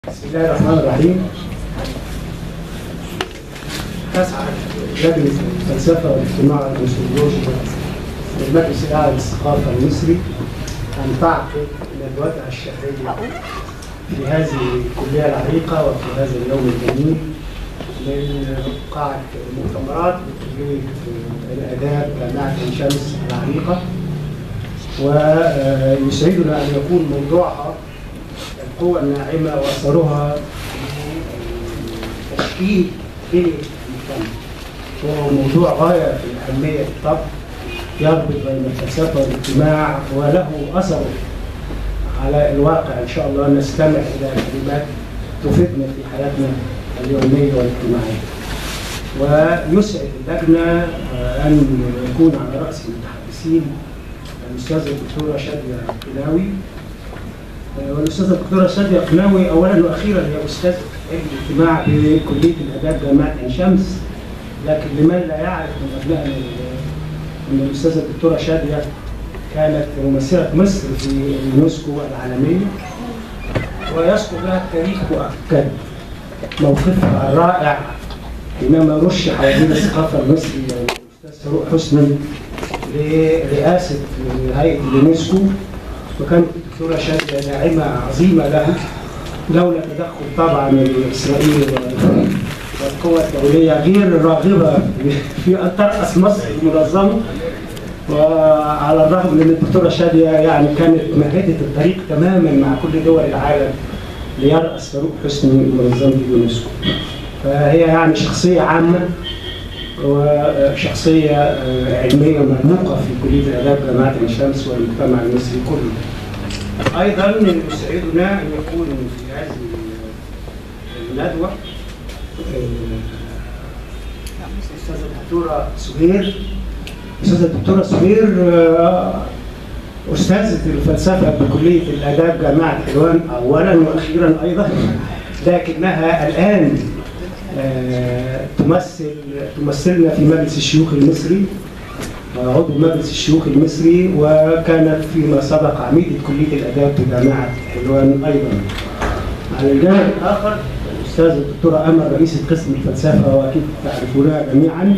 بسم الله الرحمن الرحيم تسعى لجنة الفلسفة والاجتماع والميثودولوجيا للمجلس الأعلى للثقافة المصري أن تعقد ندوتها الشهرية في هذه الكلية العريقة وفي هذا اليوم الجميل من قاعة المؤتمرات بكلية الآداب جامعة عين شمس العريقة ويسعدنا أن يكون موضوعها القوى الناعمة وأثرها في تشكيل بنية المجتمع وهو موضوع غاية في الأهمية بالطبع يربط بين الفلسفة والاجتماع وله أثر على الواقع إن شاء الله نستمع إلى كلمات تفيدنا في حياتنا اليومية والاجتماعية ويسعد اللجنة أن يكون على رأس المتحدثين الأستاذة الدكتورة شادية قناوي والاستاذه الدكتوره شاديه قناوي اولا واخيرا هي استاذه علم الاجتماع بكليه الاداب جامعه عين شمس لكن لمن لا يعرف من ابنائنا ان الاستاذه الدكتوره شاديه كانت ممثله مصر في اليونسكو العالميه ويذكر لها التاريخ مؤكد موقفها الرائع حينما رشح وزير الثقافه المصري الاستاذ فاروق حسني لرئاسه هيئه اليونسكو وكانت الدكتوره شاديه ناعمه عظيمه لها لولا تدخل طبعا الاسرائيلي والقوى الدوليه غير الراغبه في ان ترأس مصر المنظمه وعلى الرغم من الدكتوره شاديه يعني كانت مهدت الطريق تماما مع كل دول العالم ليرأس فاروق حسني منظمه اليونسكو فهي يعني شخصيه عامه وشخصية علمية مرموقة في كلية الآداب جامعة عين شمس والمجتمع المصري كله. أيضا يسعدنا أن يكون في هذه الندوة الأستاذة الدكتورة سهير الأستاذة الدكتورة سهير أستاذة الفلسفة بكلية الآداب جامعة حلوان أولا وأخيرا أيضا لكنها الآن تمثل تمثلنا في مجلس الشيوخ المصري عضو مجلس الشيوخ المصري وكانت فيما سبق عميدة كلية الآداب بجامعة حلوان أيضا. على الجانب الآخر الأستاذة الدكتورة أمل رئيسة قسم الفلسفة وأكيد تعرفونها جميعا.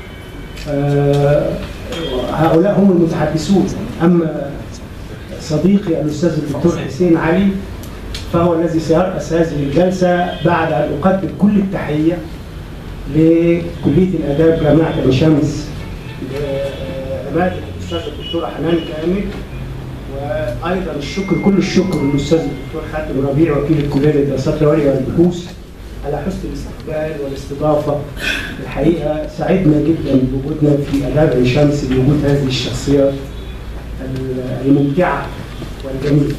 هؤلاء هم المتحدثون أما صديقي الأستاذ الدكتور حسين علي فهو الذي سيرأس هذه الجلسة بعد أن أقدم كل التحية لكلية الآداب جامعة عين شمس لعمادة الأستاذ الدكتورة حنان كامل وأيضا الشكر كل الشكر للأستاذ الدكتور حاتم ربيع وكيل الكلية للدراسات العليا والبحوث على حسن الاستقبال والاستضافة الحقيقة سعدنا جدا بوجودنا في آداب عين شمس بوجود هذه الشخصيات الممتعة والجميلة.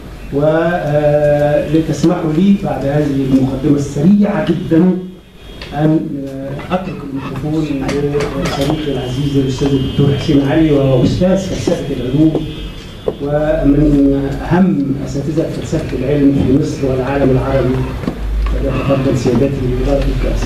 ولتسمحوا لي بعد هذه المقدمة السريعة جدا أن أترك الميكروفون لصديقي العزيز الأستاذ الدكتور حسين علي وهو أستاذ فلسفة العلوم ومن أهم أساتذة فلسفة العلم في مصر والعالم العربي فليتفضل سيادتي بإدارة الكأس.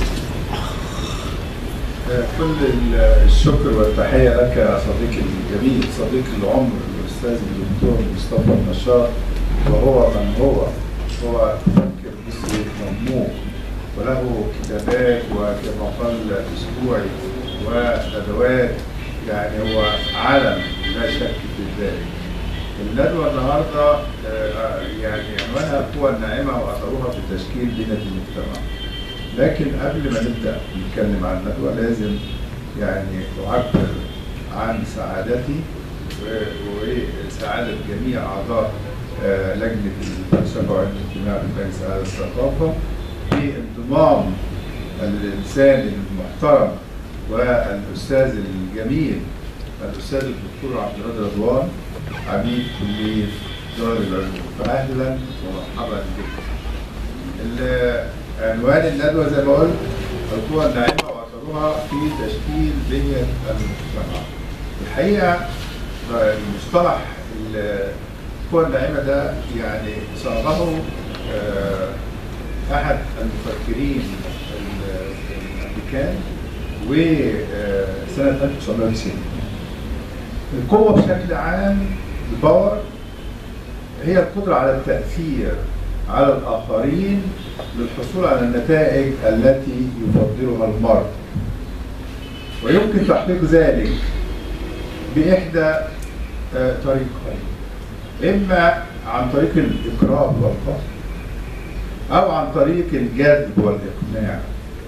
كل الشكر والتحية لك يا صديقي الجميل صديق العمر الأستاذ الدكتور مصطفى النشار وهو من هو هو مفكر مصري مرموق وله كتابات وكما قال اسبوعي وندوات يعني هو علم لا شك في ذلك. الندوه النهارده يعني عنوانها القوى الناعمه واثرها في تشكيل بنيه المجتمع. لكن قبل ما نبدا نتكلم عن الندوه لازم يعني اعبر عن سعادتي وسعاده جميع اعضاء لجنة الفلسفة وعلم الاجتماع بالمجلس الأعلى للثقافة في انضمام الإنسان المحترم والأستاذ الجميل الأستاذ الدكتور عبد الرضا رضوان عميد كلية دار العلوم فأهلا ومرحبا بكم. عنوان الندوة زي ما قلت القوى الناعمة وأثرها في تشكيل بنية المجتمع. الحقيقة المصطلح القوى الناعمة ده يعني صاغه أحد المفكرين الأمريكان وسنة 1990 القوة بشكل عام الباور هي القدرة على التأثير على الآخرين للحصول على النتائج التي يفضلها المرء ويمكن تحقيق ذلك بإحدى آه، طريقين إما عن طريق الإكراه والقهر أو عن طريق الجذب والإقناع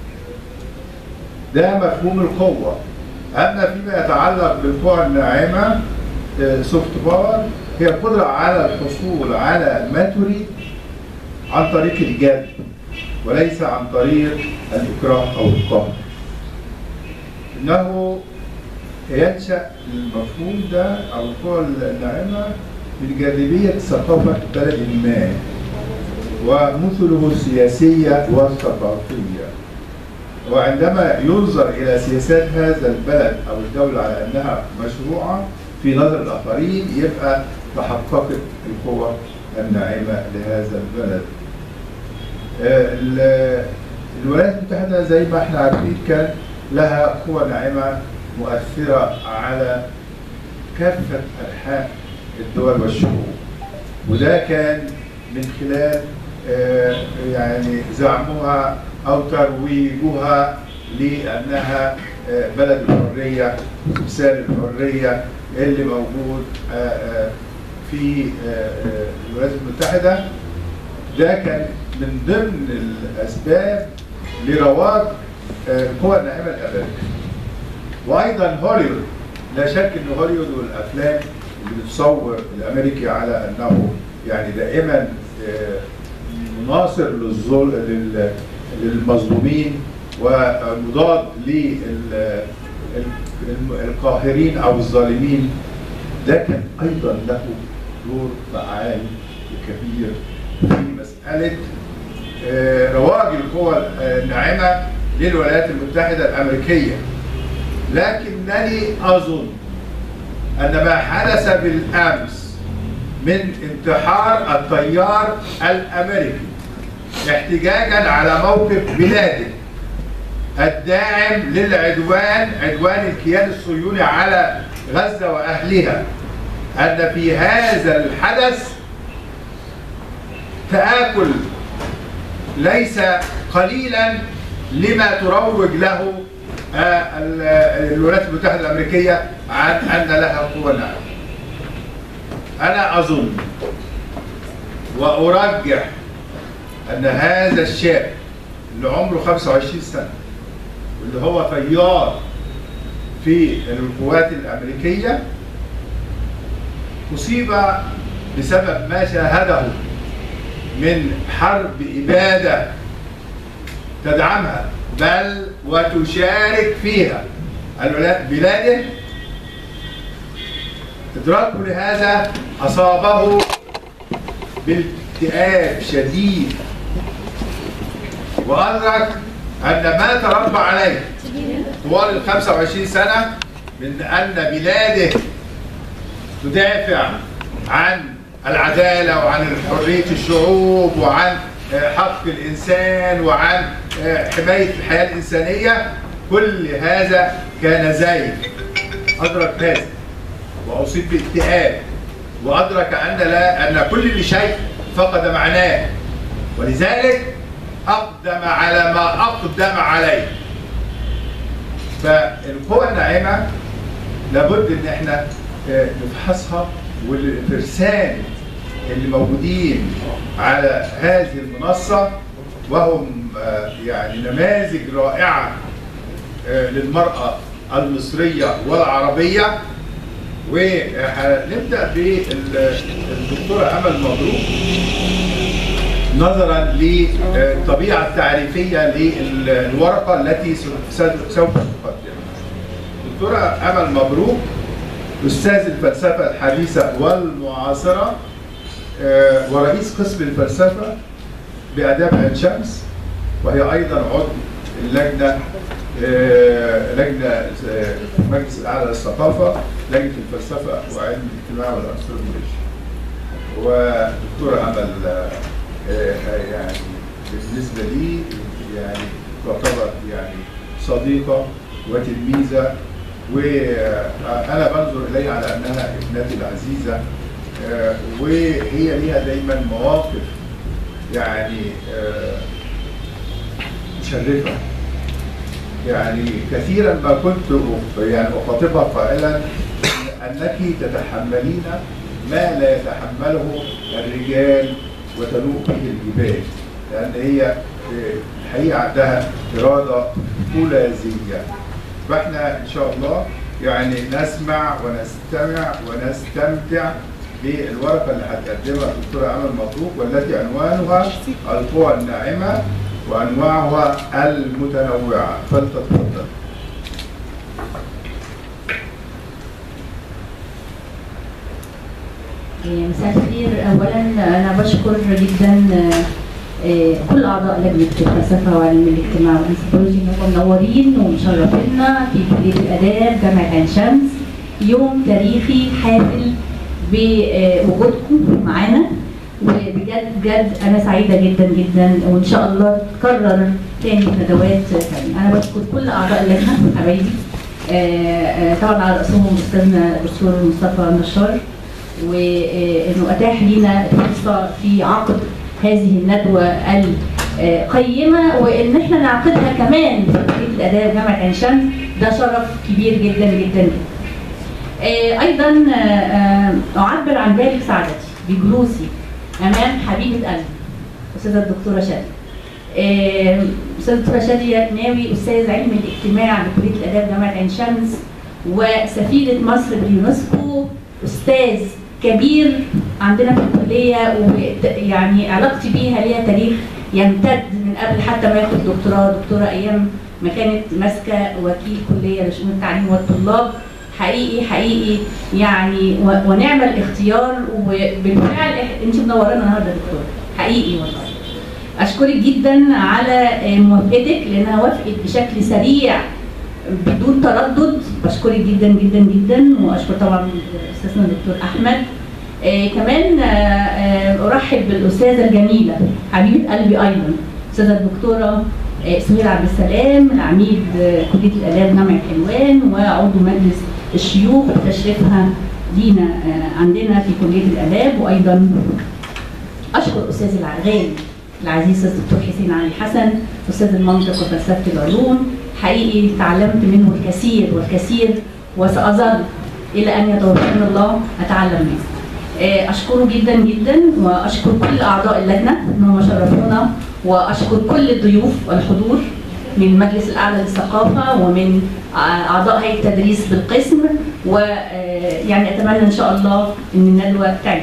ده مفهوم القوة أما فيما يتعلق بالقوى الناعمة سوفت باور هي القدرة على الحصول على ما تريد عن طريق الجذب وليس عن طريق الإكراه أو القهر إنه ينشأ المفهوم ده أو القوى الناعمة من جاذبية ثقافة بلد ما ومثله السياسية والثقافية وعندما ينظر إلى سياسات هذا البلد أو الدولة على أنها مشروعة في نظر الآخرين يبقى تحققت القوى الناعمة لهذا البلد. آه، ال- الولايات المتحدة زي ما احنا عارفين كان لها قوى ناعمة مؤثرة على كافة أنحاء الدول والشعوب وده كان من خلال آه، يعني زعمها أو ترويجها لأنها آه، بلد الحرية مثال الحرية اللي موجود آه، آه، في آه، آه، الولايات المتحدة ده كان من ضمن الأسباب لرواج آه، القوى الناعمة الأمريكية وايضا هوليوود لا شك ان هوليوود والافلام اللي بتصور الامريكي على انه يعني دائما آه، مناصر للظلم لل- للمظلومين ومضاد للقاهرين او الظالمين ده كان ايضا له دور فعال وكبير في مساله آه، رواج القوى الناعمه للولايات المتحده الامريكيه لكنني أظن أن ما حدث بالأمس من انتحار الطيار الأمريكي احتجاجا على موقف بلاده الداعم للعدوان عدوان الكيان الصهيوني على غزة وأهلها أن في هذا الحدث تآكل ليس قليلا لما تروج له آه، ال- الولايات المتحدة الأمريكية عن أن لها قوة ناعمة. أنا أظن وأرجح أن هذا الشاب اللي عمره 25 سنة واللي هو طيار في القوات الأمريكية أصيب بسبب ما شاهده من حرب إبادة تدعمها بل وتشارك فيها الولايات بلاده إدراكه لهذا أصابه باكتئاب شديد وأدرك أن ما تربى عليه طوال ال 25 سنة من أن بلاده تدافع عن العدالة وعن حرية الشعوب وعن آه، حق الإنسان وعن آه، حماية الحياة الإنسانية كل هذا كان زايد أدرك هذا وأصيب باكتئاب وأدرك أن لا أن كل شيء فقد معناه ولذلك أقدم على ما أقدم عليه فالقوى الناعمة لابد ان احنا آه، نفحصها والفرسان اللي موجودين على هذه المنصة وهم آه، يعني نماذج رائعة آه، للمرأة المصرية والعربية وهنبدأ بالدكتورة أمل مبروك نظرا للطبيعة التعريفية للورقة التي سوف تقدم دكتورة أمل مبروك أستاذ الفلسفة الحديثة والمعاصرة آه، ورئيس قسم الفلسفة بآداب عين شمس وهي أيضا عضو اللجنة آه، لجنة آه، المجلس الأعلى للثقافة لجنة الفلسفة وعلم الاجتماع والأنثروبولوجيا ودكتورة أمل آه، آه، يعني بالنسبة لي يعني تعتبر يعني صديقة وتلميذة وأنا بنظر إليها على أنها ابنتي العزيزة آه، وهي ليها دايما مواقف يعني آه، مشرفة يعني كثيرا ما كنت أخ- يعني أخاطبها قائلا أنك تتحملين ما لا يتحمله الرجال وتنوء به الجبال لأن هي آه، الحقيقة عندها إرادة فولاذية فإحنا إن شاء الله يعني نسمع ونستمع ونستمتع بالورقة اللي هتقدمها الدكتورة أمل مبروك والتي عنوانها القوى الناعمة وأنواعها المتنوعة فلتتفضل مساء الخير اولا انا بشكر جدا آه، كل اعضاء لجنه الفلسفه وعلم الاجتماع والانثروبولوجي ان هم منورين ومشرفينا في كليه الاداب جامعه عين شمس يوم تاريخي حافل بوجودكم معانا وبجد بجد انا سعيده جدا جدا وان شاء الله تكرر تاني ندوات تانية انا بشكر كل اعضاء اللجنه حبايبي آه، آه، طبعا على راسهم استاذنا الدكتور مصطفى نشار وانه اتاح لنا الفرصه في عقد هذه الندوه القيمه وان احنا نعقدها كمان في كليه الاداب جامعه عين شمس ده شرف كبير جدا جدا جدا. آه، ايضا آه، آه، اعبر عن بالغ سعادتي بجلوسي امام حبيبه قلبي استاذه الدكتوره شاديه. آه، استاذه الدكتوره شاديه ناوي استاذ علم الاجتماع بكليه الاداب جامعه عين شمس وسفيره مصر باليونسكو استاذ كبير عندنا في الكليه ويعني علاقتي بيها ليها تاريخ يمتد من قبل حتى ما ياخد دكتوراه دكتوره ايام ما كانت ماسكه وكيل كليه لشؤون التعليم والطلاب حقيقي حقيقي يعني و- ونعم الاختيار وبالفعل إح- انت منورانا النهارده يا دكتور حقيقي والله اشكرك جدا على موافقتك لانها وافقت بشكل سريع بدون تردد بشكرك جدا جدا جدا واشكر طبعا استاذنا الدكتور احمد آه كمان آه آه ارحب بالاستاذه الجميله حبيبه قلبي ايضا الاستاذه الدكتوره آه سهير عبد السلام العميد آه كليه الاداب جامعه حلوان وعضو مجلس الشيوخ بتشريفها لينا آه عندنا في كليه الاداب وايضا اشكر استاذ الغالي العزيز الدكتور حسين علي حسن استاذ المنطق وفلسفه العلوم حقيقي تعلمت منه الكثير والكثير وساظل الى ان يتوفاني الله اتعلم منه. آه، اشكره جدا جدا واشكر كل اعضاء اللجنه انهم شرفونا واشكر كل الضيوف والحضور من المجلس الاعلى للثقافه ومن آه، اعضاء هيئه التدريس بالقسم ويعني اتمنى ان شاء الله ان الندوه تعجبكم.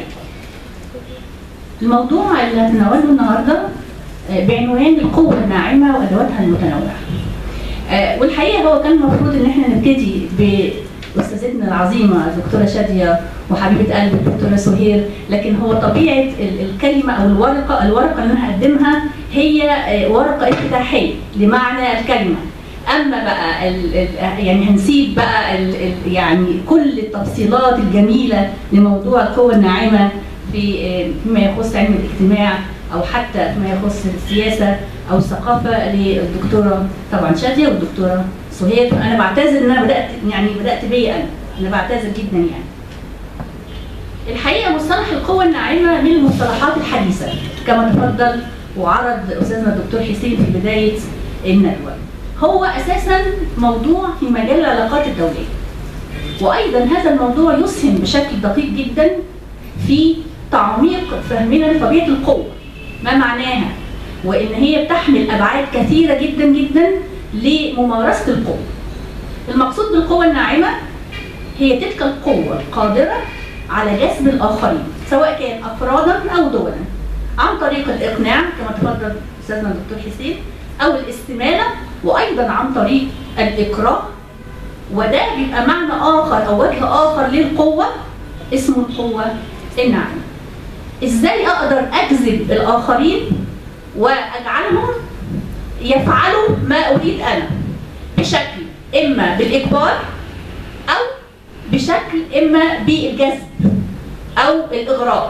الموضوع اللي هتناوله النهارده آه، بعنوان القوه الناعمه وادواتها المتنوعه. آه، والحقيقه هو كان المفروض ان احنا نبتدي باستاذتنا العظيمه الدكتوره شاديه وحبيبه قلبي الدكتوره سهير لكن هو طبيعه ال- الكلمه او الورقه الورقه اللي انا هقدمها هي آه، ورقه افتتاحيه لمعنى الكلمه اما بقى ال ال يعني هنسيب بقى ال ال يعني كل التفصيلات الجميله لموضوع القوه الناعمه في آه، فيما يخص علم الاجتماع او حتى فيما يخص السياسه او الثقافه للدكتوره طبعا شاديه والدكتوره سهير انا بعتذر ان انا بدات يعني بدات بيا انا انا بعتذر جدا يعني الحقيقه مصطلح القوه الناعمه من المصطلحات الحديثه كما تفضل وعرض استاذنا الدكتور حسين في بدايه الندوه هو اساسا موضوع في مجال العلاقات الدوليه وايضا هذا الموضوع يسهم بشكل دقيق جدا في تعميق فهمنا لطبيعه القوه ما معناها وان هي بتحمل ابعاد كثيره جدا جدا لممارسه القوه المقصود بالقوه الناعمه هي تلك القوه القادره على جذب الاخرين سواء كان افرادا او دولا عن طريق الاقناع كما تفضل استاذنا الدكتور حسين او الاستماله وايضا عن طريق الاكراه وده بيبقى معنى اخر او وجه اخر للقوه اسمه القوه الناعمه ازاي اقدر اجذب الاخرين واجعلهم يفعلوا ما اريد انا بشكل اما بالاجبار او بشكل اما بالجذب او الاغراء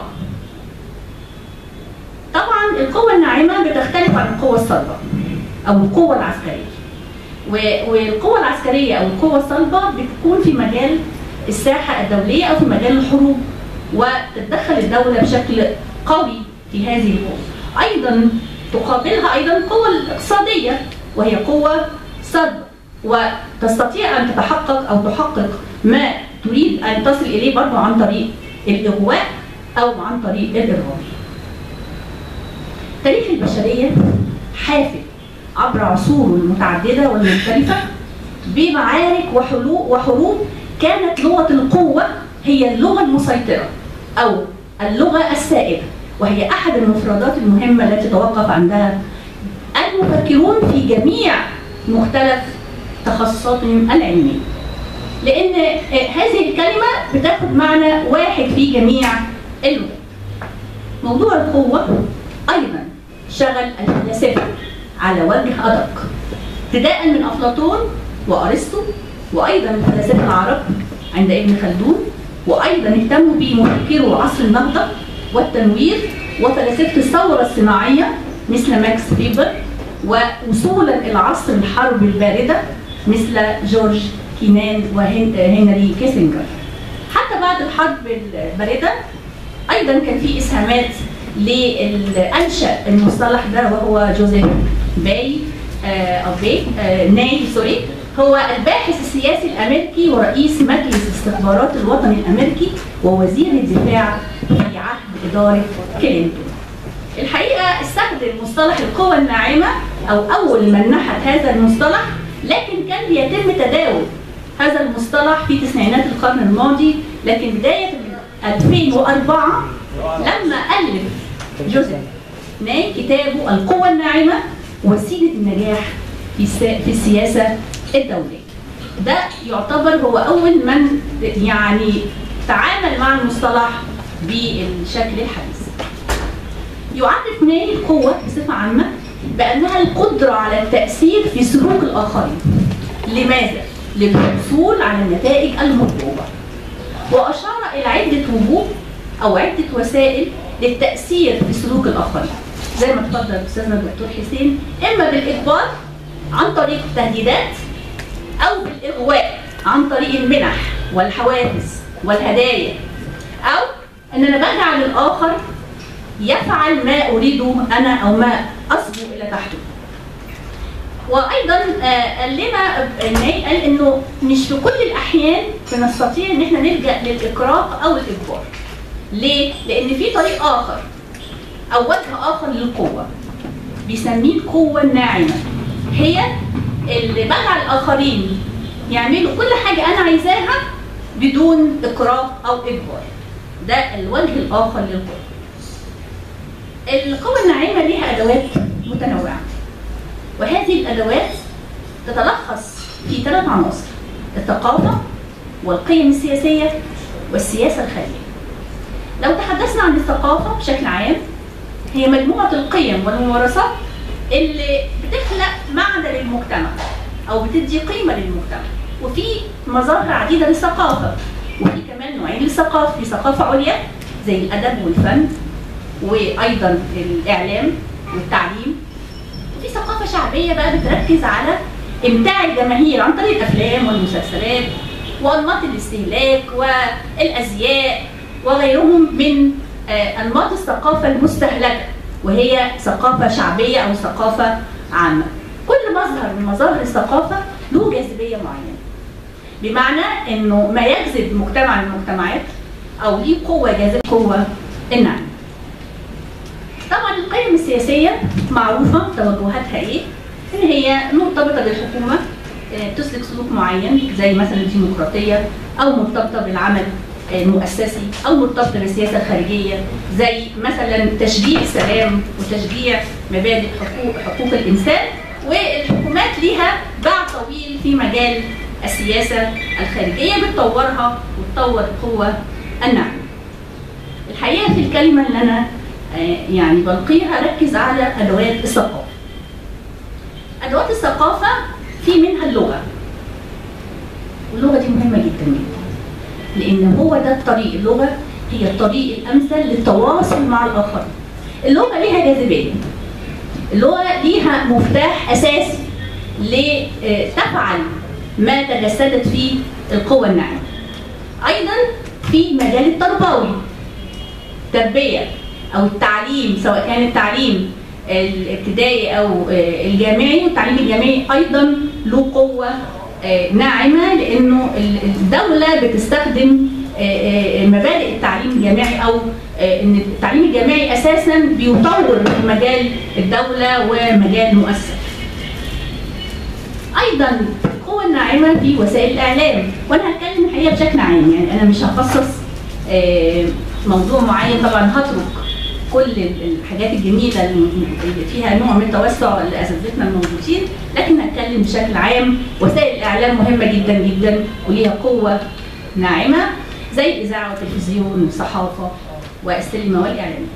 طبعا القوه الناعمه بتختلف عن القوه الصلبه او القوه العسكريه و- والقوه العسكريه او القوه الصلبه بتكون في مجال الساحه الدوليه او في مجال الحروب وتتدخل الدوله بشكل قوي في هذه القوه ايضا تقابلها ايضا القوة الاقتصادية وهي قوة صلبة وتستطيع ان تتحقق او تحقق ما تريد ان تصل اليه برضه عن طريق الاغواء او عن طريق الارهاب. تاريخ البشرية حافل عبر عصور المتعددة والمختلفة بمعارك وحلو- وحروب كانت لغة القوة هي اللغة المسيطرة أو اللغة السائدة وهي أحد المفردات المهمة التي توقف عندها المفكرون في جميع مختلف تخصصاتهم العلمية لأن آه، هذه الكلمة بتاخد معنى واحد في جميع اللغات موضوع القوة أيضا شغل الفلاسفة على وجه أدق ابتداء من أفلاطون وأرسطو وأيضا الفلاسفة العرب عند ابن خلدون وأيضا اهتموا بمفكرو عصر النهضة والتنوير وفلاسفة الثورة الصناعية مثل ماكس فيبر ووصولا إلى عصر الحرب الباردة مثل جورج كينان وهنري كيسنجر حتى بعد الحرب الباردة ايضا كان في اسهامات لانشا المصطلح ده وهو جوزيف باي آه، او باي آه، ناي سوري هو الباحث السياسي الامريكي ورئيس مجلس الاستخبارات الوطني الامريكي ووزير الدفاع في عهد اداره كلينتون. الحقيقه استخدم مصطلح القوى الناعمه او اول من نحت هذا المصطلح لكن كان بيتم تداول هذا المصطلح في تسعينات القرن الماضي لكن بدايه من 2004 لما الف جوزيف ناي كتابه القوى الناعمه وسيله النجاح في السا- في السياسه الدوليه. ده يعتبر هو اول من يعني تعامل مع المصطلح بالشكل الحديث. يعرف ناي القوة بصفة عامة بأنها القدرة على التأثير في سلوك الآخرين. لماذا؟ للحصول على النتائج المطلوبة. وأشار إلى عدة وجوه أو عدة وسائل للتأثير في سلوك الآخرين. زي ما اتفضل أستاذنا الدكتور حسين إما بالإجبار عن طريق التهديدات أو بالإغواء عن طريق المنح والحوافز والهدايا أو إن أنا بجعل الآخر يفعل ما اريده انا او ما اصبو الى تحته. وايضا آه، قال لنا ناي قال انه مش في كل الاحيان بنستطيع ان احنا نلجا للاكراه او الاجبار. ليه؟ لان في طريق اخر او وجه اخر للقوه بيسميه القوه الناعمه. هي اللي بجعل الاخرين يعملوا كل حاجه انا عايزاها بدون اكراه او اجبار. ده الوجه الاخر للقوه. القوى الناعمة ليها أدوات متنوعة وهذه الأدوات تتلخص في ثلاث عناصر الثقافة والقيم السياسية والسياسة الخارجية لو تحدثنا عن الثقافة بشكل عام هي مجموعة القيم والممارسات اللي بتخلق معنى للمجتمع أو بتدي قيمة للمجتمع وفي مظاهر عديدة للثقافة وفي كمان نوعين للثقافة في ثقافة عليا زي الأدب والفن وايضا الاعلام والتعليم وفي ثقافه شعبيه بقى بتركز على امتاع الجماهير عن طريق الافلام والمسلسلات وانماط الاستهلاك والازياء وغيرهم من آه، انماط الثقافه المستهلكه وهي ثقافه شعبيه او ثقافه عامه كل مظهر من مظاهر الثقافه له جاذبيه معينه بمعنى انه ما يجذب مجتمع من المجتمعات او ليه قوه جاذبه قوه النعم طبعا القيم السياسيه معروفه توجهاتها ايه؟ ان هي مرتبطه بالحكومه آه، بتسلك سلوك معين زي مثلا الديمقراطيه او مرتبطه بالعمل المؤسسي او مرتبطه بالسياسه الخارجيه زي مثلا تشجيع السلام وتشجيع مبادئ حقوق حقوق الانسان والحكومات ليها باع طويل في مجال السياسه الخارجيه بتطورها وتطور القوه الناعمه. الحقيقه في الكلمه اللي انا آه، يعني بلقيها ركز على ادوات الثقافه. ادوات الثقافه في منها اللغه. واللغه دي مهمه جدا جدا. لان هو ده الطريق اللغه هي الطريق الامثل للتواصل مع الاخرين. اللغه ليها جاذبيه. اللغه ليها مفتاح اساسي لتفعل ما تجسدت فيه القوه الناعمه. ايضا في مجال التربوي تربيه او التعليم سواء كان التعليم الابتدائي او آه، الجامعي والتعليم الجامعي ايضا له قوه آه، ناعمه لانه ال- الدوله بتستخدم آه، آه، مبادئ التعليم الجامعي او آه، ان التعليم الجامعي اساسا بيطور من مجال الدوله ومجال مؤسسه. ايضا القوه الناعمه في وسائل الاعلام وانا هتكلم الحقيقه بشكل عام يعني انا مش هخصص آه، موضوع معين طبعا هترك كل ال- الحاجات الجميله اللي فيها نوع من التوسع لاساتذتنا الموجودين لكن هتكلم بشكل عام وسائل الاعلام مهمه جدا جدا وليها قوه ناعمه زي الاذاعه والتلفزيون والصحافه والسينما والاعلانات.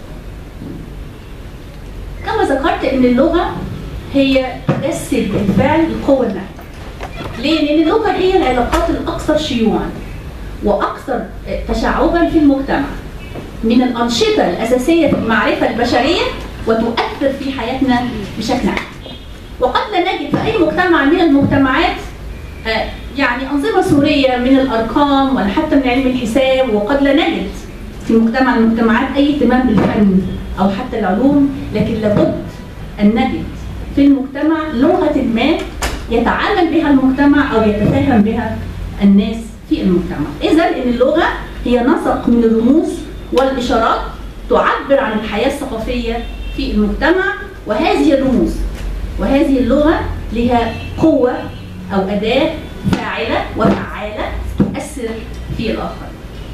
كما ذكرت ان اللغه هي تجسد بالفعل القوه الناعمه. ليه؟ لان اللغه هي العلاقات الاكثر شيوعا واكثر تشعبا في المجتمع. من الأنشطة الأساسية في المعرفة البشرية وتؤثر في حياتنا بشكل عام. وقد لا نجد في أي مجتمع من المجتمعات آه، يعني أنظمة سورية من الأرقام ولا حتى من علم الحساب وقد لا نجد في مجتمع من المجتمعات أي اهتمام بالفن أو حتى العلوم لكن لابد أن نجد في المجتمع لغة ما يتعامل بها المجتمع أو يتفاهم بها الناس في المجتمع إذا إن اللغة هي نسق من الرموز والإشارات تعبر عن الحياة الثقافية في المجتمع وهذه الرموز وهذه اللغة لها قوة أو أداة فاعلة وفعالة تؤثر في الآخر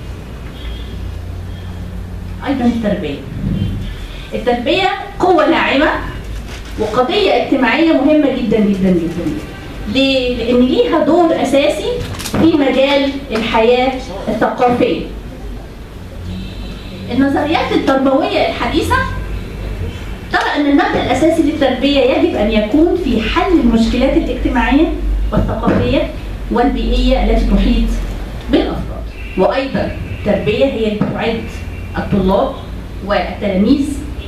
أيضا التربية التربية قوة ناعمة وقضية اجتماعية مهمة جدا جدا جدا ليه؟ لأن ليها دور أساسي في مجال الحياة الثقافية النظريات التربوية الحديثة ترى أن المبدأ الأساسي للتربية يجب أن يكون في حل المشكلات الاجتماعية والثقافية والبيئية التي تحيط بالأفراد وأيضا التربية هي اللي تعد الطلاب والتلاميذ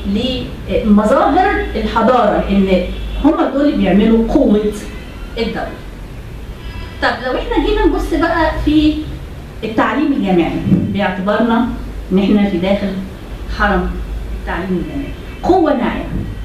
لمظاهر الحضارة إن هم دول اللي بيعملوا قوة الدولة طب لو احنا جينا نبص بقى في التعليم الجامعي باعتبارنا ان احنا في داخل حرم التعليم الجامعي قوة ناعمة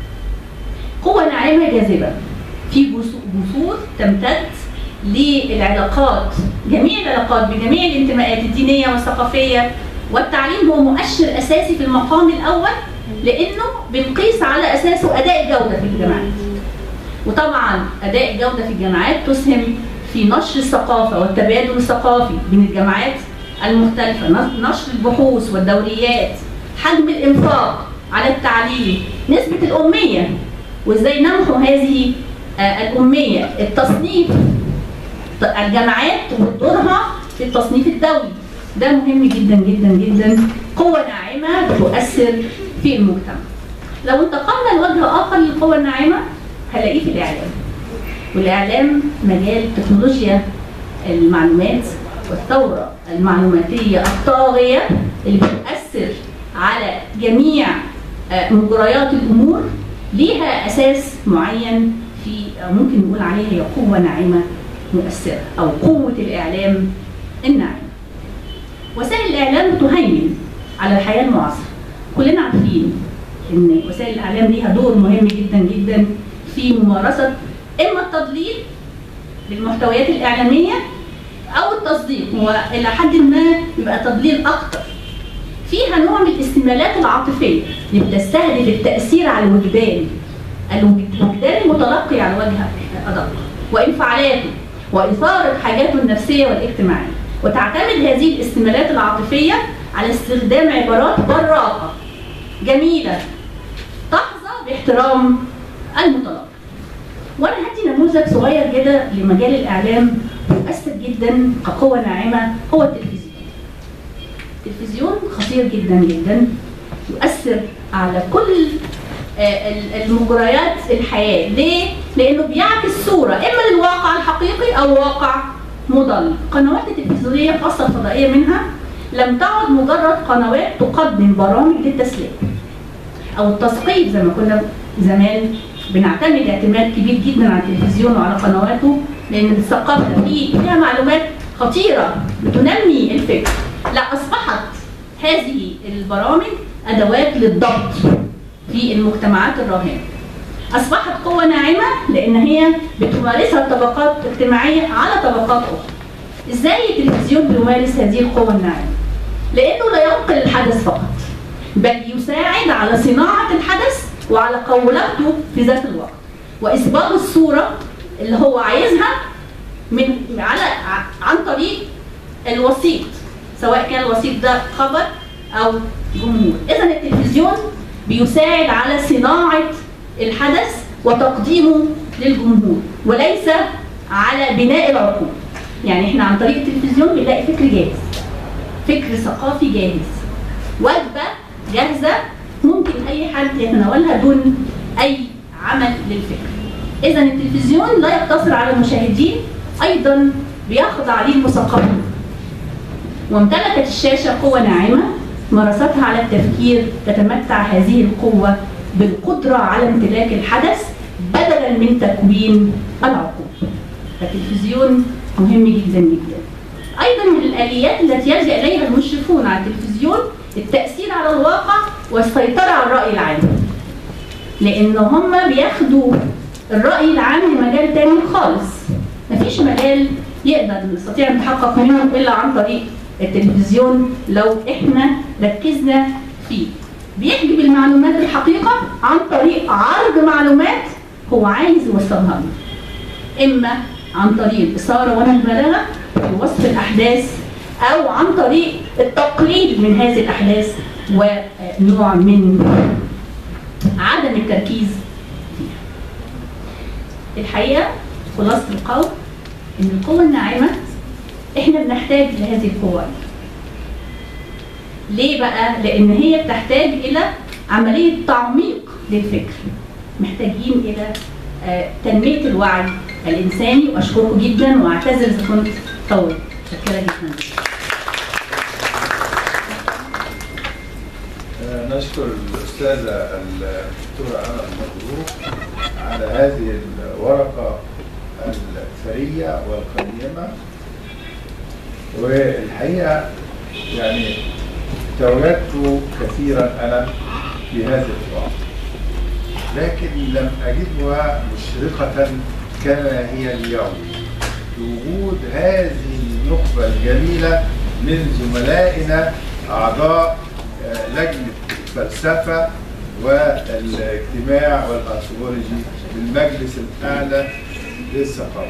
قوة ناعمة جاذبة في بثوث تمتد للعلاقات جميع العلاقات بجميع الانتماءات الدينية والثقافية والتعليم هو مؤشر أساسي في المقام الأول لأنه بنقيس على أساسه أداء الجودة في الجامعات وطبعا أداء الجودة في الجامعات تسهم في نشر الثقافة والتبادل الثقافي بين الجامعات المختلفة نشر البحوث والدوريات حجم الإنفاق على التعليم نسبة الأمية وإزاي نمحو هذه الأمية التصنيف الجامعات ودورها في التصنيف الدولي ده مهم جدا جدا جدا قوة ناعمة بتؤثر في المجتمع لو انتقلنا لوجه آخر للقوة الناعمة هنلاقيه في الإعلام والإعلام مجال تكنولوجيا المعلومات والثورة المعلوماتية الطاغية اللي بتؤثر على جميع مجريات الأمور ليها أساس معين في ممكن نقول عليها هي قوة ناعمة مؤثرة أو قوة الإعلام الناعم وسائل الإعلام بتهيمن على الحياة المعاصرة كلنا عارفين إن وسائل الإعلام ليها دور مهم جدا جدا في ممارسة إما التضليل بالمحتويات الإعلامية أو التصديق وإلى حد ما يبقى تضليل أكتر فيها نوع من الاستمالات العاطفية اللي بتستهدف التأثير على الوجدان الوجدان المتلقي على وجه أدق وانفعالاته وإثارة حاجاته النفسية والاجتماعية وتعتمد هذه الاستمالات العاطفية على استخدام عبارات براقة جميلة تحظى باحترام المتلقي وانا هدي نموذج صغير كده لمجال الاعلام مؤثر جدا كقوه ناعمه هو التلفزيون التلفزيون خطير جدا جدا يؤثر على كل المجريات الحياه ليه لانه بيعكس صوره اما للواقع الحقيقي او واقع مضل قنوات التلفزيونيه خاصه الفضائيه منها لم تعد مجرد قنوات تقدم برامج للتسليه او التثقيف زي ما كنا زمان بنعتمد اعتماد كبير جدا على التلفزيون وعلى قنواته لان الثقافه فيه فيها معلومات خطيره بتنمي الفكر لا اصبحت هذه البرامج ادوات للضبط في المجتمعات الراهنه. اصبحت قوه ناعمه لان هي بتمارسها طبقات اجتماعيه على طبقات اخرى. ازاي التلفزيون بيمارس هذه القوه الناعمه؟ لانه لا ينقل الحدث فقط بل يساعد على صناعه الحدث وعلى قولبته في ذات الوقت واصباغ الصوره اللي هو عايزها من على عن طريق الوسيط سواء كان الوسيط ده خبر او جمهور اذا التلفزيون بيساعد على صناعه الحدث وتقديمه للجمهور وليس على بناء العقول يعني احنا عن طريق التلفزيون بنلاقي فكر جاهز فكر ثقافي جاهز وجبه جاهزه ممكن اي حد يتناولها دون اي عمل للفكر اذا التلفزيون لا يقتصر على المشاهدين ايضا بيخضع ليه المثقفين وامتلكت الشاشه قوه ناعمه مارستها على التفكير تتمتع هذه القوه بالقدره على امتلاك الحدث بدلا من تكوين العقول فالتلفزيون مهم جدا جدا ايضا من الاليات التي يلجا اليها المشرفون على التلفزيون التاثير على الواقع والسيطره على الراي العام لان هم بياخدوا الراي العام لمجال تاني خالص مفيش مجال يقدر نستطيع ان نتحقق منه الا عن طريق التلفزيون لو احنا ركزنا فيه بيحجب المعلومات الحقيقه عن طريق عرض معلومات هو عايز يوصلها لنا اما عن طريق الاثاره والمبالغه في وصف الاحداث او عن طريق التقليد من هذه الاحداث ونوع من عدم التركيز فيها. الحقيقه خلاصه القول ان القوه الناعمه احنا بنحتاج لهذه القوه ليه بقى؟ لان هي بتحتاج الى عمليه تعميق للفكر محتاجين الى آه، تنميه الوعي الانساني واشكركم جدا واعتذر اذا كنت طول شكرا جدا آه، نشكر الأستاذة الدكتورة أنا المبروك على هذه الورقة الثرية والقيمة والحقيقة يعني تواجدت كثيرا أنا في هذه الورقة لكن لم أجدها مشرقة كما هي اليوم بوجود هذه النخبة الجميلة من زملائنا أعضاء آه، لجنة الفلسفة والاجتماع والأنثروبولوجي بالمجلس الأعلى للثقافة.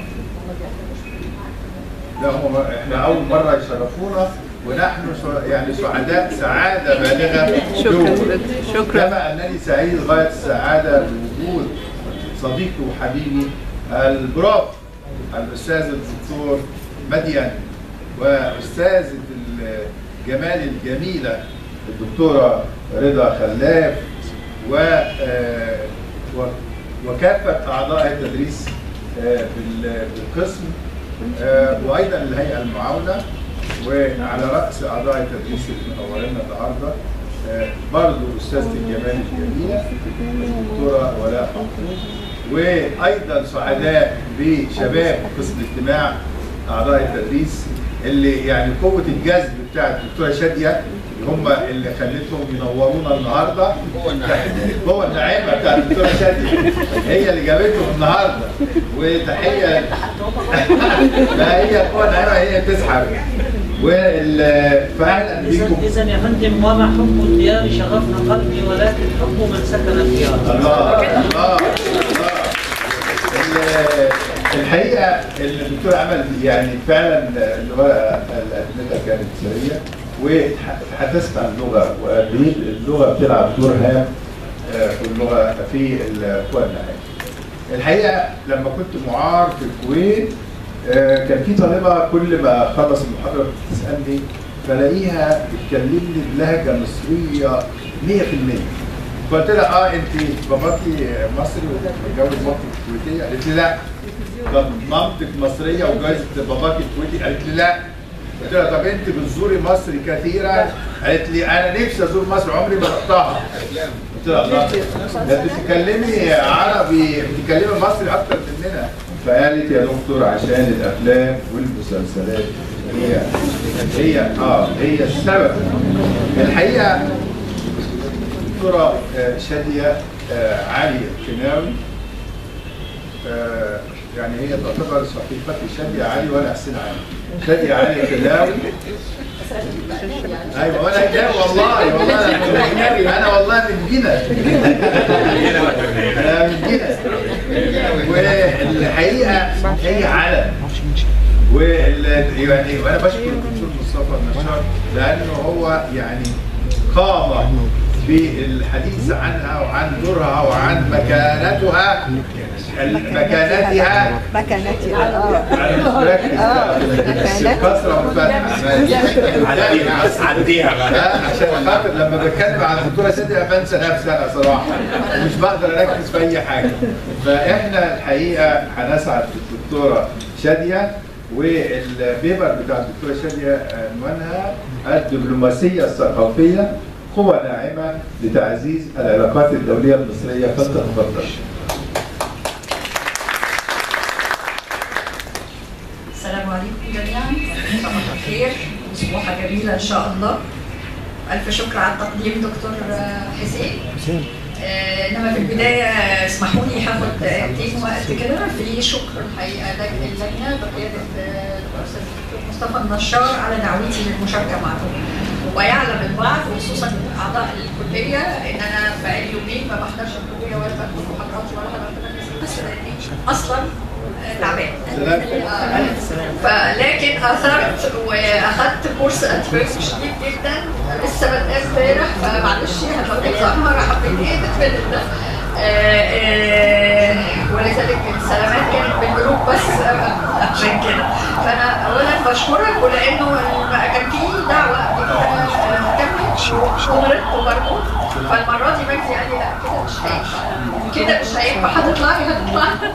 ده هم احنا أول مرة يشرفونا ونحن سع- يعني سعداء سعادة بالغة شكراً دوما. جداً. شكراً. كما أنني سعيد غاية السعادة بوجود صديقي وحبيبي البروف الأستاذ الدكتور مدين وأستاذة الجمال الجميلة الدكتورة رضا خلاف و آه، و- وكافة أعضاء التدريس آه، بال- بالقسم آه، وأيضا الهيئة المعاونة وعلى رأس أعضاء التدريس المنورين النهاردة آه، برضو أستاذة الجمال الجميلة الدكتورة ولاء محفوظ وأيضا سعداء بشباب قسم الاجتماع أعضاء التدريس اللي يعني قوة الجذب بتاع الدكتورة شادية هم اللي خلتهم ينورونا النهارده قوة النعيمة بتاع الدكتورة شادية هي اللي جابتهم النهارده وتحية ما هي قوة النعيمة هي بتسحب وال فأهلا بيكم إذا يا فندم وما حب الديار شغفنا قلبي ولكن حب من سكن الديار. الله الله الله ال- الحقيقه الدكتور عمل يعني فعلا الورقه الادله كانت سريه وتحدثت عن اللغه وقد ايه اللغه بتلعب دور هام آه، في اللغه في القوى النهائيه. الحقيقه لما كنت معار في الكويت آه، كان في طالبه كل ما خلص المحاضره تسالني فلاقيها بتكلمني بلهجه مصريه 100% فقلت لها اه انت باباكي مصري ومتجوز مامتك كويتيه؟ قالت لي لا طب مامتك مصريه وجوزت باباكي كويتي؟ قالت لي لا قلت لها طب انت بتزوري مصر كثيرا؟ قالت لي انا نفسي ازور مصر عمري ما رحتها قلت لها الله ده انت بتتكلمي عربي بتتكلمي مصري اكتر مننا فقالت يا دكتور عشان الافلام والمسلسلات هي هي اه هي السبب الحقيقه الدكتورة آه، شادية آه، علي الكناوي آه، يعني هي تعتبر شقيقتي شادية علي وأنا حسين علي شادية علي الكناوي ايوه وانا لا والله والله انا أجنبي، انا والله من جنة انا من جنة والحقيقه هي علم وال يعني وانا بشكر الدكتور مصطفى النشار لانه هو يعني قام بالحديث عنها وعن دورها وعن مكانتها مكانتها مكانتي كسرة وفتحة عديها بقى لا عشان خاطر لما بتكلم عن الدكتوره شاديه بنسى نفسي انا صراحه ومش بقدر اركز في اي حاجه فاحنا الحقيقه هنسعد بالدكتوره شاديه والبيبر بتاع الدكتوره شاديه عنوانها الدبلوماسيه الثقافيه قوة ناعمة لتعزيز العلاقات الدولية المصرية فلتتفضل. السلام عليكم جميعا صباح الخير صباحة جميلة إن شاء الله ألف شكر على التقديم دكتور حسين آه، انما في البدايه اسمحوا لي هاخد دقيقتين وقت كده في شكر الحقيقه لجنه اللجنه بقياده آه، الاستاذ الدكتور مصطفى النشار على دعوتي للمشاركه معكم ويعلم البعض وخصوصا اعضاء الكليه ان انا بقالي يومين ما بحضرش الكليه ولا بدخل محاضرات ولا حضرت مجلس بس لاني اصلا آه، تعبان آه، فلكن اثرت واخدت كورس ادفيرس شديد جدا لسه بادئه امبارح فمعلش هتبقى زهره حبيت ايه تتفلت ده آه، آه، ولذلك السلامات كانت بالجروب بس آه، عشان كده فانا اولا بشكرك ولانه ال- كان في دعوه قبل كده آه، كمل وغلطت برضه فالمره دي مجدي قال لي لا كده مش هينفع كده مش هينفع هتطلعي هتطلعي